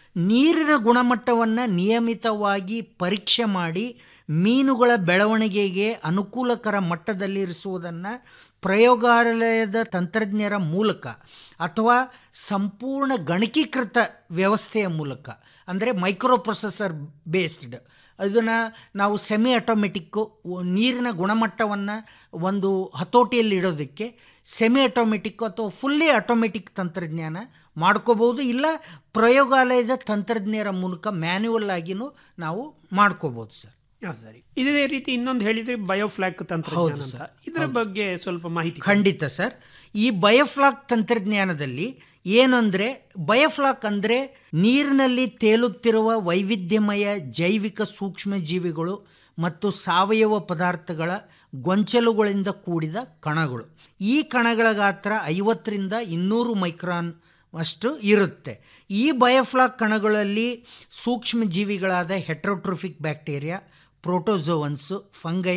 ನೀರಿನ ಗುಣಮಟ್ಟವನ್ನು ನಿಯಮಿತವಾಗಿ ಪರೀಕ್ಷೆ ಮಾಡಿ ಮೀನುಗಳ ಬೆಳವಣಿಗೆಗೆ ಅನುಕೂಲಕರ ಮಟ್ಟದಲ್ಲಿರಿಸುವುದನ್ನು ಪ್ರಯೋಗಾಲಯದ ತಂತ್ರಜ್ಞರ ಮೂಲಕ ಅಥವಾ ಸಂಪೂರ್ಣ ಗಣಕೀಕೃತ ವ್ಯವಸ್ಥೆಯ ಮೂಲಕ ಅಂದರೆ ಮೈಕ್ರೋ ಪ್ರೊಸೆಸರ್ ಬೇಸ್ಡ್ ಅದನ್ನು ನಾವು ಸೆಮಿ ಆಟೋಮೆಟಿಕ್ಕು ನೀರಿನ ಗುಣಮಟ್ಟವನ್ನು ಒಂದು ಹತೋಟಿಯಲ್ಲಿಡೋದಕ್ಕೆ ಸೆಮಿ ಆಟೋಮೆಟಿಕ್ ಅಥವಾ ಫುಲ್ಲಿ ಆಟೋಮೆಟಿಕ್ ತಂತ್ರಜ್ಞಾನ ಮಾಡ್ಕೋಬೋದು ಇಲ್ಲ ಪ್ರಯೋಗಾಲಯದ ತಂತ್ರಜ್ಞರ ಮೂಲಕ ಮ್ಯಾನ್ಯುವಲ್ ಆಗಿನೂ ನಾವು ಮಾಡ್ಕೋಬೋದು ಸರ್ ಹಾಂ ಸರಿ ಇದೇ ರೀತಿ ಇನ್ನೊಂದು ಹೇಳಿದ್ರೆ ಬಯೋಫ್ಲಾಕ್ ತಂತ್ರಜ್ಞಾನ ಅಂತ ಇದರ ಬಗ್ಗೆ ಸ್ವಲ್ಪ ಮಾಹಿತಿ ಕೊಡಿ. ಖಂಡಿತ ಸರ್ ಈ ಬಯೋಫ್ಲಾಕ್ ತಂತ್ರಜ್ಞಾನದಲ್ಲಿ ಏನಂದರೆ ಬಯೋಫ್ಲಾಕ್ ಅಂದರೆ ನೀರಿನಲ್ಲಿ ತೇಲುತ್ತಿರುವ ವೈವಿಧ್ಯಮಯ ಜೈವಿಕ ಸೂಕ್ಷ್ಮ ಜೀವಿಗಳು ಮತ್ತು ಸಾವಯವ ಪದಾರ್ಥಗಳ ಗೊಂಚಲುಗಳಿಂದ ಕೂಡಿದ ಕಣಗಳು ಈ ಕಣಗಳ ಗಾತ್ರ ಐವತ್ತರಿಂದ ಇನ್ನೂರು ಮೈಕ್ರಾನ್ ಅಷ್ಟು ಇರುತ್ತೆ ಈ ಬಯೋಫ್ಲಾಕ್ ಕಣಗಳಲ್ಲಿ ಸೂಕ್ಷ್ಮ ಜೀವಿಗಳಾದ ಹೆಟ್ರೋಟ್ರೋಫಿಕ್ ಬ್ಯಾಕ್ಟೀರಿಯಾ ಪ್ರೋಟೋಝೋವನ್ಸು ಫಂಗೈ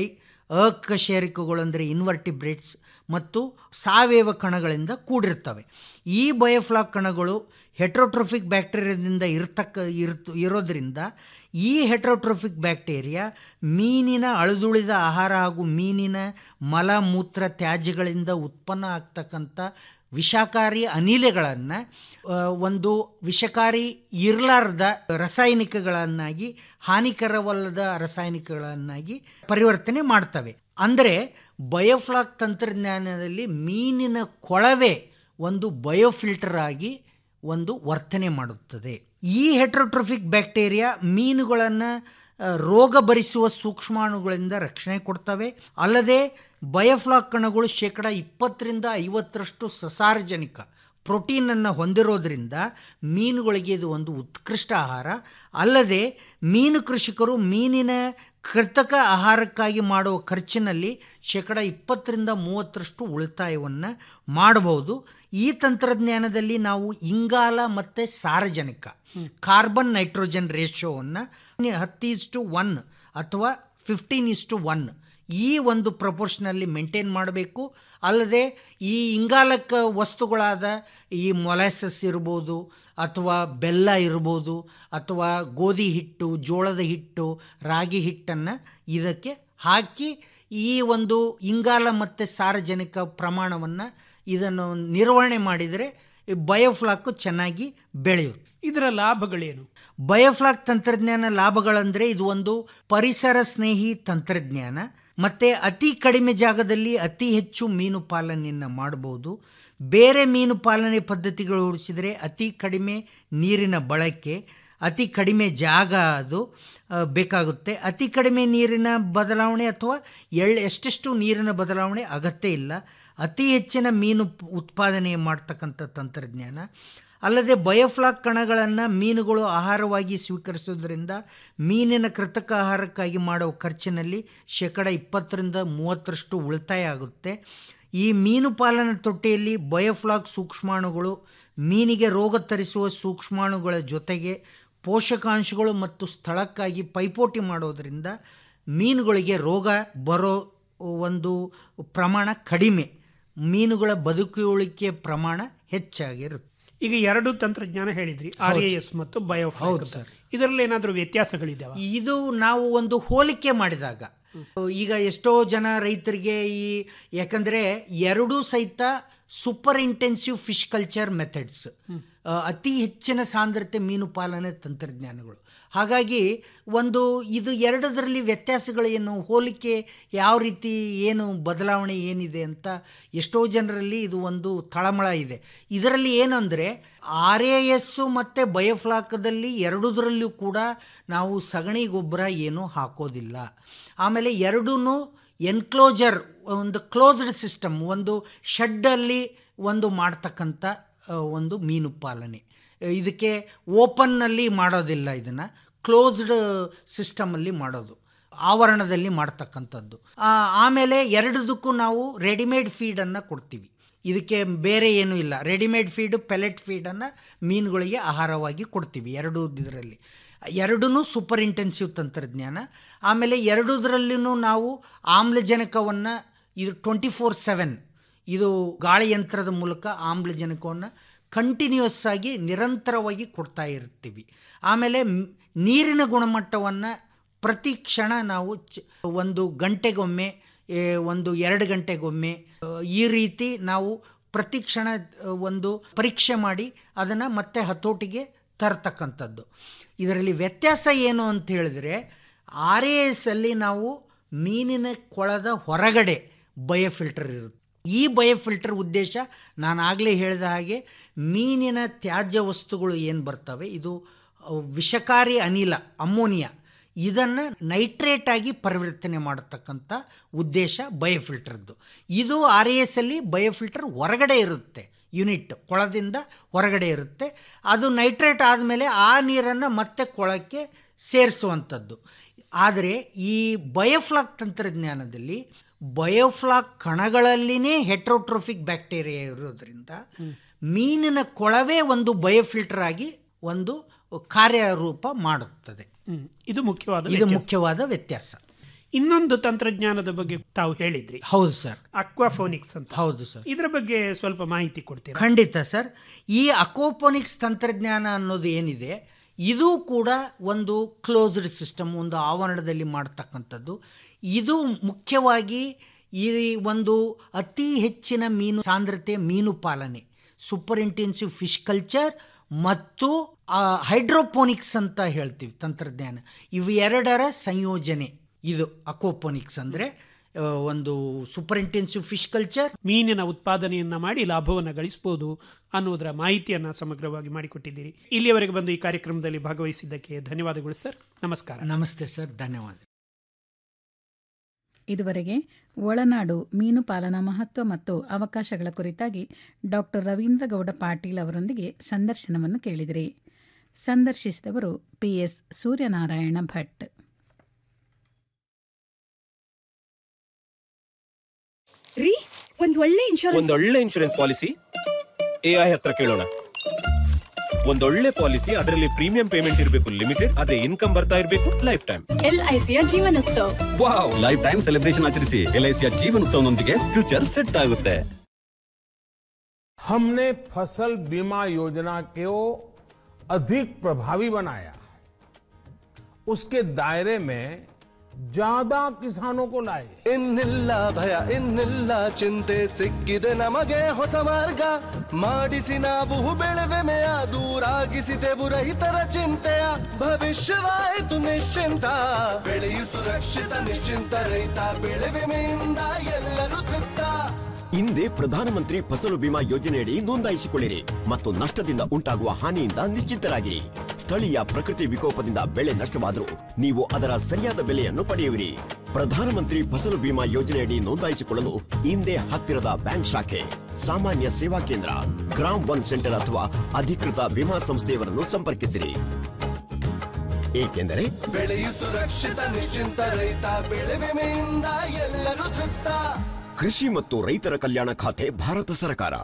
ಅಕಶೇರಿಕಗಳು ಅಂದರೆ ಇನ್ವರ್ಟಿಬ್ರೇಟ್ಸ್ ಮತ್ತು ಸಾವಯವ ಕಣಗಳಿಂದ ಕೂಡಿರ್ತವೆ ಈ ಬಯೋಫ್ಲಾಕ್ ಕಣಗಳು ಹೆಟ್ರೋಟ್ರೋಫಿಕ್ ಬ್ಯಾಕ್ಟೀರಿಯಾದಿಂದ ಇರ್ತಕ್ಕ ಇರ್ತ ಇರೋದ್ರಿಂದ ಈ ಹೆಟ್ರೋಟ್ರೋಫಿಕ್ ಬ್ಯಾಕ್ಟೀರಿಯಾ ಮೀನಿನ ಅಳಿದುಳಿದ ಆಹಾರ ಹಾಗೂ ಮೀನಿನ ಮಲ ಮೂತ್ರ ತ್ಯಾಜ್ಯಗಳಿಂದ ಉತ್ಪನ್ನ ಆಗ್ತಕ್ಕಂಥ ವಿಷಕಾರಿ ಅನಿಲಗಳನ್ನು ಒಂದು ವಿಷಕಾರಿ ಇರಲಾರ್ದ ರಾಸಾಯನಿಕಗಳನ್ನಾಗಿ ಹಾನಿಕರವಲ್ಲದ ರಾಸಾಯನಿಕಗಳನ್ನಾಗಿ ಪರಿವರ್ತನೆ ಮಾಡ್ತವೆ ಅಂದರೆ ಬಯೋಫ್ಲಾಕ್ ತಂತ್ರಜ್ಞಾನದಲ್ಲಿ ಮೀನಿನ ಕೊಳವೆ ಒಂದು ಬಯೋಫಿಲ್ಟರ್ ಆಗಿ ಒಂದು ವರ್ತನೆ ಮಾಡುತ್ತದೆ ಈ ಹೆಟ್ರೋಟ್ರೋಫಿಕ್ ಬ್ಯಾಕ್ಟೀರಿಯಾ ಮೀನುಗಳನ್ನು ಆ, ರೋಗ ಭರಿಸುವ ಸೂಕ್ಷ್ಮಾಣುಗಳಿಂದ ರಕ್ಷಣೆ ಕೊಡ್ತವೆ ಅಲ್ಲದೆ ಬಯೋಫ್ಲಾಕ್ ಕಣಗಳು ಶೇಕಡ ಇಪ್ಪತ್ತರಿಂದ ಐವತ್ತರಷ್ಟು ಸಸಾರ್ಜನಿಕ ಪ್ರೋಟೀನನ್ನು ಹೊಂದಿರೋದ್ರಿಂದ ಮೀನುಗಳಿಗೆ ಇದು ಒಂದು ಉತ್ಕೃಷ್ಟ ಆಹಾರ ಅಲ್ಲದೆ ಮೀನು ಕೃಷಿಕರು ಮೀನಿನ ಕೃತಕ ಆಹಾರಕ್ಕಾಗಿ ಮಾಡುವ ಖರ್ಚಿನಲ್ಲಿ ಶೇಕಡ ಇಪ್ಪತ್ತರಿಂದ ಮೂವತ್ತರಷ್ಟು ಉಳಿತಾಯವನ್ನು ಮಾಡಬಹುದು ಈ ತಂತ್ರಜ್ಞಾನದಲ್ಲಿ ನಾವು ಇಂಗಾಲ ಮತ್ತು ಸಾರಜನಕ ಕಾರ್ಬನ್ ನೈಟ್ರೋಜನ್ ರೇಷಿಯೋವನ್ನು ಹತ್ತು ಇಸ್ಟು ಒನ್ ಅಥವಾ ಫಿಫ್ಟೀನ್ ಇಸ್ಟು ಒನ್ ಈ ಒಂದು ಪ್ರಪೋರ್ಷನಲ್ಲಿ ಮೇಂಟೈನ್ ಮಾಡಬೇಕು ಅಲ್ಲದೆ ಈ ಇಂಗಾಲಕ ವಸ್ತುಗಳಾದ ಈ ಮೊಲಾಸಸ್ ಇರ್ಬೋದು ಅಥವಾ ಬೆಲ್ಲ ಇರ್ಬೋದು ಅಥವಾ ಗೋಧಿ ಹಿಟ್ಟು ಜೋಳದ ಹಿಟ್ಟು ರಾಗಿ ಹಿಟ್ಟನ್ನು ಇದಕ್ಕೆ ಹಾಕಿ ಈ ಒಂದು ಇಂಗಾಲ ಮತ್ತು ಸಾರಜನಕ ಪ್ರಮಾಣವನ್ನು ಇದನ್ನು ನಿರ್ವಹಣೆ ಮಾಡಿದರೆ ಈ ಬಯೋಫ್ಲಾಕು ಚೆನ್ನಾಗಿ ಬೆಳೆಯುತ್ತೆ ಇದರ ಲಾಭಗಳೇನು ಬಯೋಫ್ಲಾಕ್ ತಂತ್ರಜ್ಞಾನ ಲಾಭಗಳಂದರೆ ಇದು ಒಂದು ಪರಿಸರ ಸ್ನೇಹಿ ತಂತ್ರಜ್ಞಾನ ಮತ್ತು ಅತಿ ಕಡಿಮೆ ಜಾಗದಲ್ಲಿ ಅತಿ ಹೆಚ್ಚು ಮೀನು ಪಾಲನೆಯನ್ನು ಮಾಡಬಹುದು ಬೇರೆ ಮೀನು ಪಾಲನೆ ಪದ್ಧತಿಗಳು ಹೋಲಿಸಿದರೆ ಅತಿ ಕಡಿಮೆ ನೀರಿನ ಬಳಕೆ ಅತಿ ಕಡಿಮೆ ಜಾಗ ಅದು ಆ, ಬೇಕಾಗುತ್ತೆ ಅತಿ ಕಡಿಮೆ ನೀರಿನ ಬದಲಾವಣೆ ಅಥವಾ ಎಳ್ ಎಷ್ಟೆಷ್ಟು ನೀರಿನ ಬದಲಾವಣೆ ಅಗತ್ಯ ಇಲ್ಲ ಅತಿ ಹೆಚ್ಚಿನ ಮೀನು ಪ್- ಉತ್ಪಾದನೆ ಮಾಡ್ತಕ್ಕಂಥ ತಂತ್ರಜ್ಞಾನ ಅಲ್ಲದೆ ಬಯೋಫ್ಲಾಕ್ ಕಣಗಳನ್ನು ಮೀನುಗಳು ಆಹಾರವಾಗಿ ಸ್ವೀಕರಿಸೋದ್ರಿಂದ ಮೀನಿನ ಕೃತಕ ಆಹಾರಕ್ಕಾಗಿ ಮಾಡುವ ಖರ್ಚಿನಲ್ಲಿ ಶೇಕಡ ಇಪ್ಪತ್ತರಿಂದ ಮೂವತ್ತರಷ್ಟು ಉಳಿತಾಯ ಆಗುತ್ತೆ ಈ ಮೀನು ಪಾಲನಾ ತೊಟ್ಟಿಯಲ್ಲಿ ಬಯೋಫ್ಲಾಕ್ ಸೂಕ್ಷ್ಮಾಣುಗಳು ಮೀನಿಗೆ ರೋಗ ತರಿಸುವ ಸೂಕ್ಷ್ಮಾಣುಗಳ ಜೊತೆಗೆ ಪೋಷಕಾಂಶಗಳು ಮತ್ತು ಸ್ಥಳಕ್ಕಾಗಿ ಪೈಪೋಟಿ ಮಾಡೋದರಿಂದ ಮೀನುಗಳಿಗೆ ರೋಗ ಬರೋ ಒಂದು ಪ್ರಮಾಣ ಕಡಿಮೆ ಮೀನುಗಳ ಬದುಕುಳಿಕೆ ಪ್ರಮಾಣ ಹೆಚ್ಚಾಗಿರುತ್ತೆ ಈಗ ಎರಡು ತಂತ್ರಜ್ಞಾನ ಹೇಳಿದ್ರಿ ಆರ್ ಎ ಎಸ್ ಮತ್ತು ಬಯೋಫ್ಲಾಕ್ ಹೌದು ಅಂತ. ಸರ್. ಇದರಲ್ಲಿ ಏನಾದರೂ ವ್ಯತ್ಯಾಸಗಳಿದ್ದಾವ ಇದು ನಾವು ಒಂದು ಹೋಲಿಕೆ ಮಾಡಿದಾಗ ಈಗ ಎಷ್ಟೋ ಜನ ರೈತರಿಗೆ ಈ ಯಾಕಂದರೆ ಎರಡೂ ಸಹಿತ super intensive fish culture methods ಅತಿ ಹೆಚ್ಚಿನ ಸಾಂದ್ರತೆ ಮೀನು ಪಾಲನೆ ತಂತ್ರಜ್ಞಾನಗಳು ಹಾಗಾಗಿ ಒಂದು ಇದು ಎರಡದರಲ್ಲಿ ವ್ಯತ್ಯಾಸಗಳು ಏನು ಹೋಲಿಕೆ ಯಾವ ರೀತಿ ಏನು ಬದಲಾವಣೆ ಏನಿದೆ ಅಂತ ಎಷ್ಟೋ ಜನರಲ್ಲಿ ಇದು ಒಂದು ತಳಮಳ ಇದೆ ಇದರಲ್ಲಿ ಏನು ಅಂದರೆ ಆರ್ ಎ ಎಸ್ಸು ಮತ್ತು ಬಯೋಫ್ಲಾಕದಲ್ಲಿ ಎರಡೂದರಲ್ಲೂ ಕೂಡ ನಾವು ಸಗಣಿ ಗೊಬ್ಬರ ಏನೂ ಹಾಕೋದಿಲ್ಲ ಆಮೇಲೆ ಎರಡೂ ಎನ್ಕ್ಲೋಜರ್ ಒಂದು ಕ್ಲೋಸ್ಡ್ ಸಿಸ್ಟಮ್ ಒಂದು ಶೆಡ್ಡಲ್ಲಿ ಒಂದು ಮಾಡ್ತಕ್ಕಂಥ ಆ, ಒಂದು ಮೀನು ಪಾಲನೆ ಇದಕ್ಕೆ ಓಪನ್ನಲ್ಲಿ ಮಾಡೋದಿಲ್ಲ ಇದನ್ನು ಕ್ಲೋಸ್ಡ್ ಸಿಸ್ಟಮಲ್ಲಿ ಮಾಡೋದು ಆವರಣದಲ್ಲಿ ಮಾಡ್ತಕ್ಕಂಥದ್ದು ಆ, ಆಮೇಲೆ ಎರಡದಕ್ಕೂ ನಾವು ರೆಡಿಮೇಡ್ ಫೀಡನ್ನು ಕೊಡ್ತೀವಿ ಇದಕ್ಕೆ ಬೇರೆ ಏನೂ ಇಲ್ಲ ರೆಡಿಮೇಡ್ ಫೀಡು ಪೆಲೆಟ್ ಫೀಡನ್ನು ಮೀನುಗಳಿಗೆ ಆಹಾರವಾಗಿ ಕೊಡ್ತೀವಿ ಎರಡೂ ಇದರಲ್ಲಿ ಎರಡೂ ಸೂಪರ್ ಇಂಟೆನ್ಸಿವ್ ತಂತ್ರಜ್ಞಾನ ಆಮೇಲೆ ಎರಡೂದ್ರಲ್ಲೂ ನಾವು ಆಮ್ಲಜನಕವನ್ನು ಇದು ಟ್ವೆಂಟಿ ಫೋರ್ ಸೆವೆನ್ ಇದು ಗಾಳಿ ಯಂತ್ರದ ಮೂಲಕ ಆಮ್ಲಜನಕವನ್ನು ಕಂಟಿನ್ಯೂಸ್ ಆಗಿ ನಿರಂತರವಾಗಿ ಕೊಡ್ತಾ ಇರ್ತೀವಿ ಆಮೇಲೆ ಮ್- ನೀರಿನ ಗುಣಮಟ್ಟವನ್ನು ಪ್ರತಿ ಕ್ಷಣ ನಾವು ಚ ಒಂದು ಗಂಟೆಗೊಮ್ಮೆ ಏ, ಒಂದು ಎರಡು ಗಂಟೆಗೊಮ್ಮೆ ಆ, ಈ ರೀತಿ ನಾವು ಪ್ರತಿ ಕ್ಷಣ ಆ, ಒಂದು ಪರೀಕ್ಷೆ ಮಾಡಿ ಅದನ್ನು ಮತ್ತೆ ಹತೋಟಿಗೆ ತರ್ತಕ್ಕಂಥದ್ದು ಇದರಲ್ಲಿ ವ್ಯತ್ಯಾಸ ಏನು ಅಂತ ಹೇಳಿದ್ರೆ ಆರ್ ಎ ಎಸ್ ಅಲ್ಲಿ ನಾವು ಮೀನಿನ ಕೊಳದ ಹೊರಗಡೆ ಬಯೋಫಿಲ್ಟರ್ ಇರುತ್ತೆ ಈ ಬಯೋಫಿಲ್ಟರ್ ಉದ್ದೇಶ ನಾನು ಆಗಲೇ ಹೇಳಿದ ಹಾಗೆ ಮೀನಿನ ತ್ಯಾಜ್ಯ ವಸ್ತುಗಳು ಏನು ಬರ್ತವೆ ಇದು ಅವು ವಿಷಕಾರಿ ಅನಿಲ ಅಮ್ಮೋನಿಯಾ ಇದನ್ನು ನೈಟ್ರೇಟ್ ಆಗಿ ಪರಿವರ್ತನೆ ಮಾಡತಕ್ಕಂಥ ಉದ್ದೇಶ ಬಯೋಫಿಲ್ಟರ್ದು ಇದು ಆರ್ ಎ ಎಸ್ ಅಲ್ಲಿ ಬಯೋಫಿಲ್ಟರ್ ಹೊರಗಡೆ ಇರುತ್ತೆ ಯೂನಿಟ್ ಕೊಳದಿಂದ ಹೊರಗಡೆ ಇರುತ್ತೆ ಅದು ನೈಟ್ರೇಟ್ ಆದಮೇಲೆ ಆ ನೀರನ್ನು ಮತ್ತೆ ಕೊಳಕ್ಕೆ ಸೇರಿಸುವಂಥದ್ದು ಆದರೆ ಈ ಬಯೋಫ್ಲಾಕ್ ತಂತ್ರಜ್ಞಾನದಲ್ಲಿ ಬಯೋಫ್ಲಾಕ್ ಕಣಗಳಲ್ಲಿನೇ ಹೆಟ್ರೋಟ್ರೋಫಿಕ್ ಬ್ಯಾಕ್ಟೀರಿಯಾ ಇರೋದ್ರಿಂದ ಮೀನಿನ ಕೊಳವೇ ಒಂದು ಬಯೋಫಿಲ್ಟರ್ ಆಗಿ ಒಂದು ಕಾರ್ಯರೂಪ ಮಾಡುತ್ತದೆ ಹ್ಮ್. ಇದು ಮುಖ್ಯವಾದ ಇದು ವ್ಯತ್ಯಾಸ. ಮುಖ್ಯವಾದ ವ್ಯತ್ಯಾಸ ಇನ್ನೊಂದು ತಂತ್ರಜ್ಞಾನದ ಬಗ್ಗೆ ತಾವು ಹೇಳಿದ್ರಿ ಹೌದು ಸರ್ ಅಕ್ವಾಫೋನಿಕ್ಸ್ ಅಂತ ಹೌದು ಸರ್ ಇದರ ಬಗ್ಗೆ ಸ್ವಲ್ಪ ಮಾಹಿತಿ ಕೊಡ್ತೀರಾ ಖಂಡಿತ ಸರ್ ಈ ಅಕೋಪೋನಿಕ್ಸ್ ತಂತ್ರಜ್ಞಾನ ಅನ್ನೋದು ಏನಿದೆ ಇದು ಕೂಡ ಒಂದು ಕ್ಲೋಸ್ಡ್ ಸಿಸ್ಟಮ್ ಒಂದು ಆವರಣದಲ್ಲಿ ಮಾಡ್ತಕ್ಕಂಥದ್ದು ಇದು ಮುಖ್ಯವಾಗಿ ಈ ಒಂದು ಅತಿ ಹೆಚ್ಚಿನ ಮೀನು ಸಾಂದ್ರತೆ ಮೀನು ಪಾಲನೆ ಸೂಪರ್ ಇಂಟೆನ್ಸಿವ್ ಫಿಶ್ ಕಲ್ಚರ್ ಮತ್ತು ಹೈಡ್ರೋಪೋನಿಕ್ಸ್ ಅಂತ ಹೇಳ್ತೀವಿ ತಂತ್ರಜ್ಞಾನ ಇವು ಎರಡರ ಸಂಯೋಜನೆ ಇದು ಅಕೋಪೋನಿಕ್ಸ್ ಅಂದರೆ ಒಂದು ಸೂಪರ್ ಇಂಟೆನ್ಸಿವ್ ಫಿಶ್ ಕಲ್ಚರ್ ಮೀನಿನ ಉತ್ಪಾದನೆಯನ್ನ ಮಾಡಿ ಲಾಭವನ್ನು ಗಳಿಸಬಹುದು ಅನ್ನೋದರ ಮಾಹಿತಿಯನ್ನ ಸಮಗ್ರವಾಗಿ ಮಾಡಿಕೊಟ್ಟಿದ್ದೀರಿ ಇಲ್ಲಿಯವರೆಗೆ ಬಂದು ಈ ಕಾರ್ಯಕ್ರಮದಲ್ಲಿ ಭಾಗವಹಿಸಿದ್ದಕ್ಕೆ ಧನ್ಯವಾದಗಳು ಸರ್ ನಮಸ್ಕಾರ ನಮಸ್ತೆ ಸರ್ ಧನ್ಯವಾದ ಇದುವರೆಗೆ ಒಳನಾಡು ಮೀನು ಪಾಲನಾ ಮಹತ್ವ ಮತ್ತು ಅವಕಾಶಗಳ ಕುರಿತಾಗಿ ಡಾಕ್ಟರ್ ರವೀಂದ್ರ ಗೌಡ ಪಾಟೀಲ್ ಅವರೊಂದಿಗೆ ಸಂದರ್ಶನವನ್ನು ಕೇಳಿದಿರಿ ಸಂದರ್ಶಿಸಿದವರು ಪಿಎಸ್ ಸೂರ್ಯನಾರಾಯಣ ಭಟ್ ರೀ ಒಂದ್ ಒಳ್ಳೆ ಇನ್ಶೂರೆನ್ಸ್ ಒಂದೊಳ್ಳೆ ಇನ್ಶೂರೆನ್ಸ್ ಪಾಲಿಸಿ ಎ ಐ ಹತ್ರ ಕೇಳೋಣ ಒಂದೊಳ್ಳೆ ಪಾಲಿಸಿ ಅದರಲ್ಲಿ ಪ್ರೀಮಿಯಂ ಪೇಮೆಂಟ್ ಇರಬೇಕು ಲಿಮಿಟೆಡ್ ಅದೇ ಇನ್ಕಮ್ ಬರ್ತಾ ಇರಬೇಕು ಲೈಫ್ ಟೈಮ್ ಎಲ್ಐಸಿಯ ಜೀವನೋತ್ಸವ ವಾವ್ ಲೈಫ್ ಟೈಮ್ ಸೆಲೆಬ್ರೇಷನ್ ಆಚರಿಸಿ ಎಲ್ ಐ ಸಿಯ ಜೀವನೋತ್ಸವನೊಂದಿಗೆ ಫ್ಯೂಚರ್ ಸೆಟ್ ಆಗುತ್ತೆ हमने फसल बीमा योजना को अधिक प्रभावी बनाया उसके दायरे में ज्यादा किसानों को लाए ಇನ್ನಿಲ್ಲ ಭಯ ಇನ್ನಿಲ್ಲ ಚಿಂತೆ ಸಿಕ್ಕಿದೆ ನಮಗೆ ಹೊಸ ಮಾರ್ಗ ಮಾಡಿಸಿ ನಾವು ಬೆಳೆವೆಮೆಯ ದೂರಾಗಿಸಿದೆವು ರೈತರ ಚಿಂತೆಯ ಭವಿಷ್ಯವಾಯಿತು ನಿಶ್ಚಿಂತ ಬೆಳೆಯು ಸುರಕ್ಷಿತ ನಿಶ್ಚಿಂತ ರೈತ ಬೆಳೆ ವಿಮೆಯಿಂದ ಎಲ್ಲರೂ ತೃಪ್ತ ಹಿಂದೆ ಪ್ರಧಾನಮಂತ್ರಿ ಫಸಲು ಬಿಮಾ ಯೋಜನೆಯಡಿ ನೋಂದಾಯಿಸಿಕೊಳ್ಳಿರಿ ಮತ್ತು ನಷ್ಟದಿಂದ ಉಂಟಾಗುವ ಹಾನಿಯಿಂದ ನಿಶ್ಚಿಂತರಾಗಿರಿ ಸ್ಥಳೀಯ ಪ್ರಕೃತಿ ವಿಕೋಪದಿಂದ ಬೆಳೆ ನಷ್ಟವಾದರೂ ನೀವು ಅದರ ಸರಿಯಾದ ಬೆಲೆಯನ್ನು ಪಡೆಯುವಿರಿ ಪ್ರಧಾನಮಂತ್ರಿ ಫಸಲು ಬಿಮಾ ಯೋಜನೆಯಡಿ ನೋಂದಾಯಿಸಿಕೊಳ್ಳಲು ಹಿಂದೆ ಹತ್ತಿರದ ಬ್ಯಾಂಕ್ ಶಾಖೆ ಸಾಮಾನ್ಯ ಸೇವಾ ಕೇಂದ್ರ ಗ್ರಾಮ್ ಒನ್ ಸೆಂಟರ್ ಅಥವಾ ಅಧಿಕೃತ ವಿಮಾ ಸಂಸ್ಥೆಯವರನ್ನು ಸಂಪರ್ಕಿಸಿರಿ ಏಕೆಂದರೆ ಬೆಳೆಯು ಸುರಕ್ಷಿತ ನಿಶ್ಚಿಂತ ರೈತ ಬೆಳೆ ವಿಮೆಯಿಂದ ಎಲ್ಲರೂ ತೃಪ್ತ ಕೃಷಿ ಮತ್ತು ರೈತರ ಕಲ್ಯಾಣ ಖಾತೆ ಭಾರತ ಸರ್ಕಾರ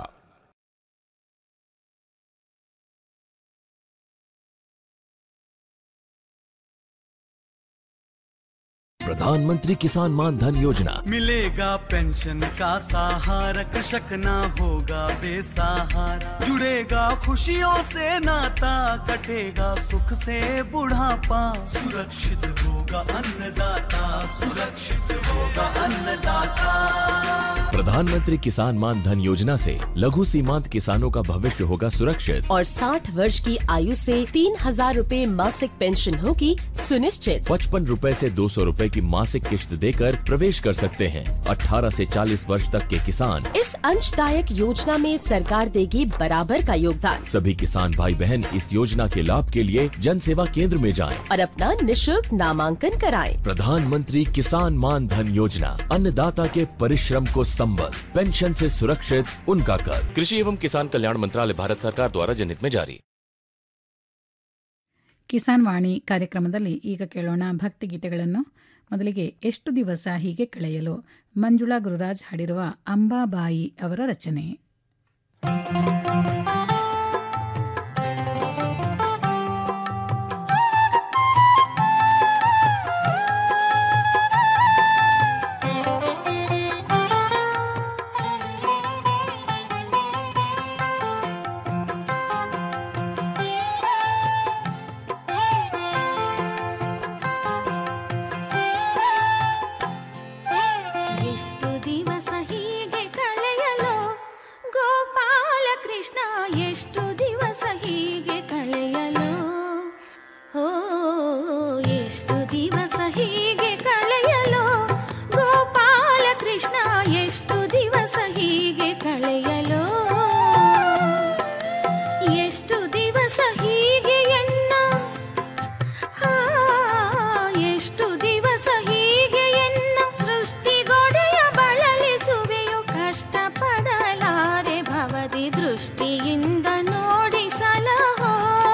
प्रधानमंत्री किसान मान धन योजना मिलेगा पेंशन का सहारा कृषक ना होगा बेसहारा जुड़ेगा खुशियों से नाता कटेगा सुख से बुढ़ापा सुरक्षित होगा अन्नदाता सुरक्षित होगा अन्नदाता प्रधानमंत्री किसान मान धन योजना से लघु सीमांत किसानों का भविष्य होगा सुरक्षित और 60 वर्ष की आयु से तीन हजार रूपए मासिक पेंशन होगी सुनिश्चित पचपन रूपए से दो सौ रूपए की मासिक किश्त देकर प्रवेश कर सकते हैं 18 से 40 वर्ष तक के किसान इस अंशदायक योजना में सरकार देगी बराबर का योगदान सभी किसान भाई बहन इस योजना के लाभ के लिए जन सेवा केंद्र में जाएं। और अपना निशुल्क नामांकन कराएं। प्रधानमंत्री किसान मान धन योजना अन्नदाता के परिश्रम को सम्मान संबल पेंशन से सुरक्षित उनका कर कृषि एवं किसान कल्याण मंत्रालय भारत सरकार द्वारा जनहित में जारी ಕಿಸಾನ್ ವಾಣಿ ಕಾರ್ಯಕ್ರಮದಲ್ಲಿ ಈಗ ಕೇಳೋಣ ಭಕ್ತಿಗೀತೆಗಳನ್ನು ಮೊದಲಿಗೆ ಎಷ್ಟು ದಿವಸ ಹೀಗೆ ಕಳೆಯಲು ಮಂಜುಳಾ ಗುರುರಾಜ್ ಹಾಡಿರುವ ಅಂಬಾಬಾಯಿ ಅವರ ರಚನೆ ಎಷ್ಟು ದಿವಸ ಹೀಗೆ ಕಳೆಯಲು ಗೋಪಾಲ ಕೃಷ್ಣ ಎಷ್ಟು ದಿವಸ ಹೀಗೆ ಕಳೆಯಲು ಓ ಎಷ್ಟು ದಿವಸ ಹೀಗೆ ಕಳೆಯಲು ಗೋಪಾಲ ಕೃಷ್ಣ ಎಷ್ಟು ದಿವಸ ಹೀಗೆ ಕಳೆಯಲು ಎಷ್ಟು ದಿವಸ ಹೀಗೆ ಎನ್ನ ಆ, ಎಷ್ಟು ದಿವಸ ಹೀಗೆ ಎನ್ನ ಸೃಷ್ಟಿಗೊಡೆಯ ಬಳಲಿಸುವೆಯು ಕಷ್ಟಪಡಲಾರೆ ಭವದಿ ದೃಷ್ಟಿಯಿಂದ ನೋಡಿಸಲಹೋ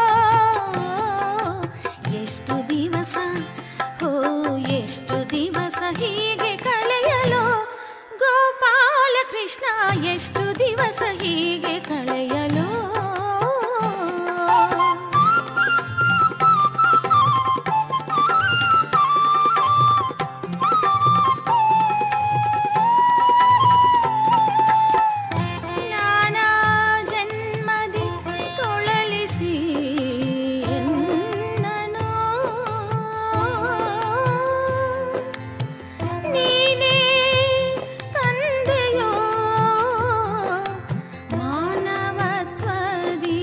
ಎಷ್ಟು ದಿವಸ ಓ ಎಷ್ಟು ದಿವಸ ಹೀಗೆ ಕಳೆಯಲು ಗೋಪಾಲ ಕೃಷ್ಣ ಎಷ್ಟು ದಿವಸ ಹೀಗೆ ಕಳೆಯಲು ನಾನಾ ಜನ್ಮದಿ ತೊಳಲಿಸಿ ಎನ್ನನು ನೀನೇ ತಂದೆಯೋ ಮಾನವತ್ವದಿ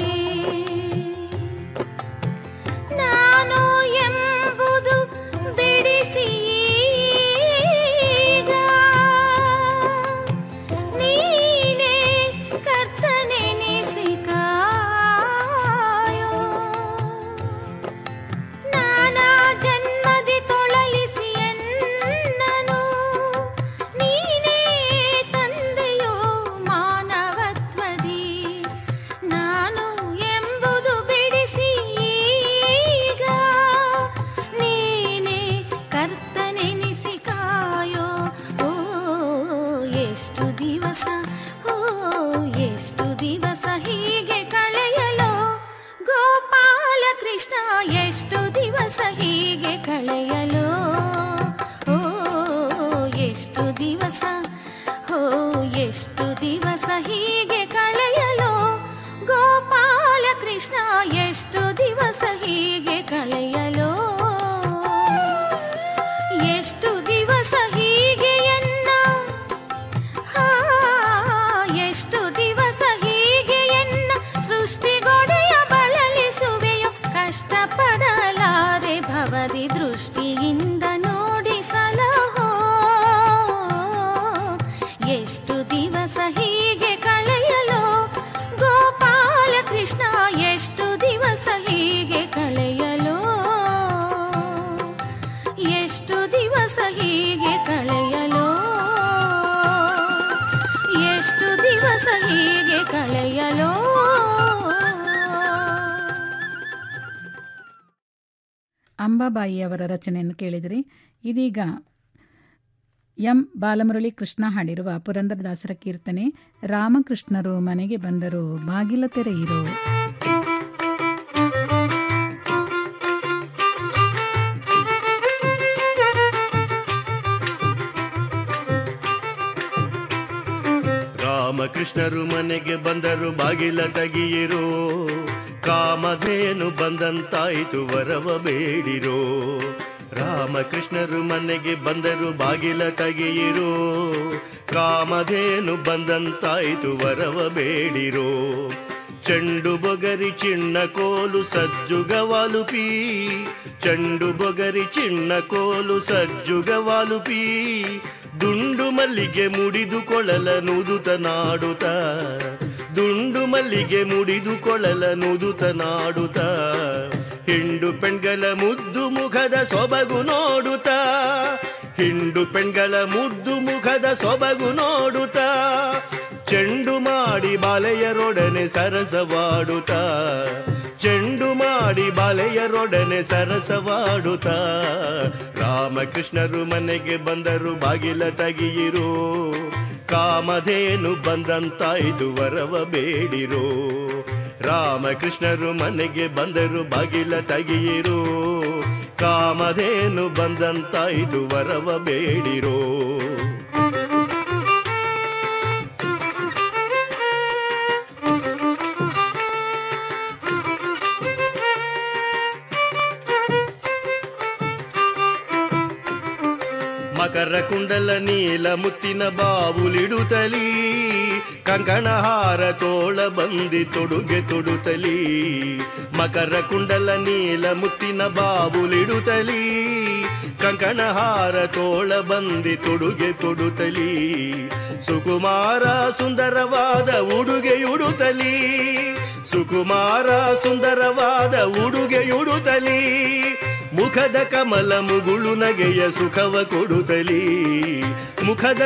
ನಾನು ಎಂಬುದು ಬಿಡಿಸಿ ಈಗ ನೀನೇ ಕರ್ತನೆನಿಸಿ ಕಾಯೋ ನಾನಾ ಜನ್ಮದಿ ತೊಳಲಿಸಿ ಎನ್ನನು ನೀನೇ ತಂದೆಯೋ ಮಾನವತ್ವದಿ ನಾನು ಎಂಬುದು ಬಿಡಿಸಿ ಈಗ ನೀನೇ ಕರ್ತನೆನಿಸಿ ಕಾಯೋ ಓ ಎಷ್ಟು ದಿವಸ ಓ ಎಷ್ಟು ದಿವಸ ಹೀಗೆ ಕಳೆಯಲು ಗೋಪಾಲ ಕೃಷ್ಣ ಎಷ್ಟು ದಿವಸ ಹೀಗೆ ಕಳೆಯಲು ಓ ಎಷ್ಟು ದಿವಸ ಓ ಎಷ್ಟು ದಿವಸ ಹೀಗೆ ಕಳೆಯಲು ಗೋಪಾಲ ಕೃಷ್ಣ ಎಷ್ಟು ದಿವಸ ಹೀಗೆ ಕಳೆಯಲು ಎಷ್ಟು ದಿವಸ ಹೀಗೆ ಎನ್ನ ಆ, ಎಷ್ಟು ದಿವಸ ಹೀಗೆ ಎನ್ನ ಸೃಷ್ಟಿಗೊಡೆಯ ಬಳಲಿಸುವೆಯೋ ಕಷ್ಟಪಡಲಾರೆ ಭವದಿ ದೃಷ್ಟಿಯಿಂದ ನೋಡಿಸಲಹೋ ಎಷ್ಟು ದಿವಸ ಹೀಗೆ ಕಳೆಯಲು ಗೋಪಾಲ ಕೃಷ್ಣ ಎಷ್ಟು ದಿವಸ ಹೀಗೆ ಕಳೆಯಲು ಎಷ್ಟು ದಿವಸ ಹೀಗೆ ಕಳೆಯಲು ಎಷ್ಟು ದಿವಸ ಹೀಗೆ ಕಳೆಯಲು ಅಂಬಾಬಾಯಿ ಅವರ ರಚನೆಯನ್ನು ಕೇಳಿದಿರಿ ಇದೀಗ ಎಂ ಬಾಲಮುರಳಿ ಕೃಷ್ಣ ಹಾಡಿರುವ ಪುರಂದರದಾಸರ ಕೀರ್ತನೆ ರಾಮಕೃಷ್ಣರು ಮನೆಗೆ ಬಂದರು ಬಾಗಿಲ ತೆರೆಯಿರು ರಾಮಕೃಷ್ಣರು ಮನೆಗೆ ಬಂದರು ಬಾಗಿಲ ತೆಗೆಯಿರೋ ಕಾಮಧೇನು ಬಂದಂತಾಯಿತು ವರವ ಬೇಡಿರೋ ರಾಮಕೃಷ್ಣರು ಮನೆಗೆ ಬಂದರು ಬಾಗಿಲ ತೆಗೆಯಿರೋ ಕಾಮಧೇನು ಬಂದಂತಾಯಿತು ವರವ ಬೇಡಿರೋ ಚೆಂಡು ಬೊಗರಿ ಚಿನ್ನ ಕೋಲು ಸಜ್ಜುಗವಾಲುಪಿ ಚೆಂಡು ಬೊಗರಿ ಚಿನ್ನ ಕೋಲು ಸಜ್ಜುಗವಾಲುಪಿ ದುಂಡು ಮಲ್ಲಿಗೆ ಮುಡಿದು ಕೊಳಲ ನುದುತ ನಾಡುತ್ತ ದುಂಡು ಮಲ್ಲಿಗೆ ಮುಡಿದು ಕೊಳಲ ನುದುತ ನಾಡುತ್ತ ಹೆಂಡು ಪೆಣ್ಗಳ ಮುದ್ದು ಮುಖದ ಸೊಬಗು ನೋಡುತ್ತ ಹಿಂಡು ಪೆಣ್ಗಳ ಮುದ್ದು ಮುಖದ ಸೊಬಗು ನೋಡುತ್ತ ಚೆಂಡು ಮಾಡಿ ಬಾಲೆಯರೊಡನೆ ಸರಸವಾಡುತ್ತ ಚೆಂಡು ಮಾಡಿ ಬಾಲೆಯರೊಡನೆ ಸರಸವಾಡುತ್ತ ರಾಮಕೃಷ್ಣರು ಮನೆಗೆ ಬಂದರು ಬಾಗಿಲ ತಗಿಯಿರು ಕಾಮಧೇನು ಬಂದಂತಾಯ್ದು ವರವ ಬೇಡಿರೋ ರಾಮಕೃಷ್ಣರು ಮನೆಗೆ ಬಂದರು ಬಾಗಿಲ ತಗಿಯಿರು ಕಾಮಧೇನು ಬಂದಂತಾಯ್ದು ವರವ ಬೇಡಿರೋ ಮಕರ ಕುಂಡಲ ನೀಲ ಮುತ್ತಿನ ಬಾವುಲಿಡುತ್ತಲೀ ಕಂಕಣಹಾರ ತೋಳ ಬಂದಿ ತೊಡುಗೆ ತೊಡುತ್ತಲೀ ಮಕರ ಕುಂಡಲ ನೀಲ ಮುತ್ತಿನ ಬಾವುಲಿಡುತ್ತಲೀ ಕಂಕಣಹಾರ ತೋಳ ಬಂದಿ ತೊಡುಗೆ ತೊಡುತ್ತಲೀ ಸುಕುಮಾರ ಸುಂದರವಾದ ಉಡುಗೆಯುಡುತ್ತಲೀ ಸುಕುಮಾರ ಸುಂದರವಾದ ಉಡುಗೆಯುಡುತ್ತಲೀ ಮುಖದ ಕಮಲ ಮುಗುಳು ನಗೆಯ ಸುಖವ ಕೊಡುತ್ತಲೀ ಮುಖದ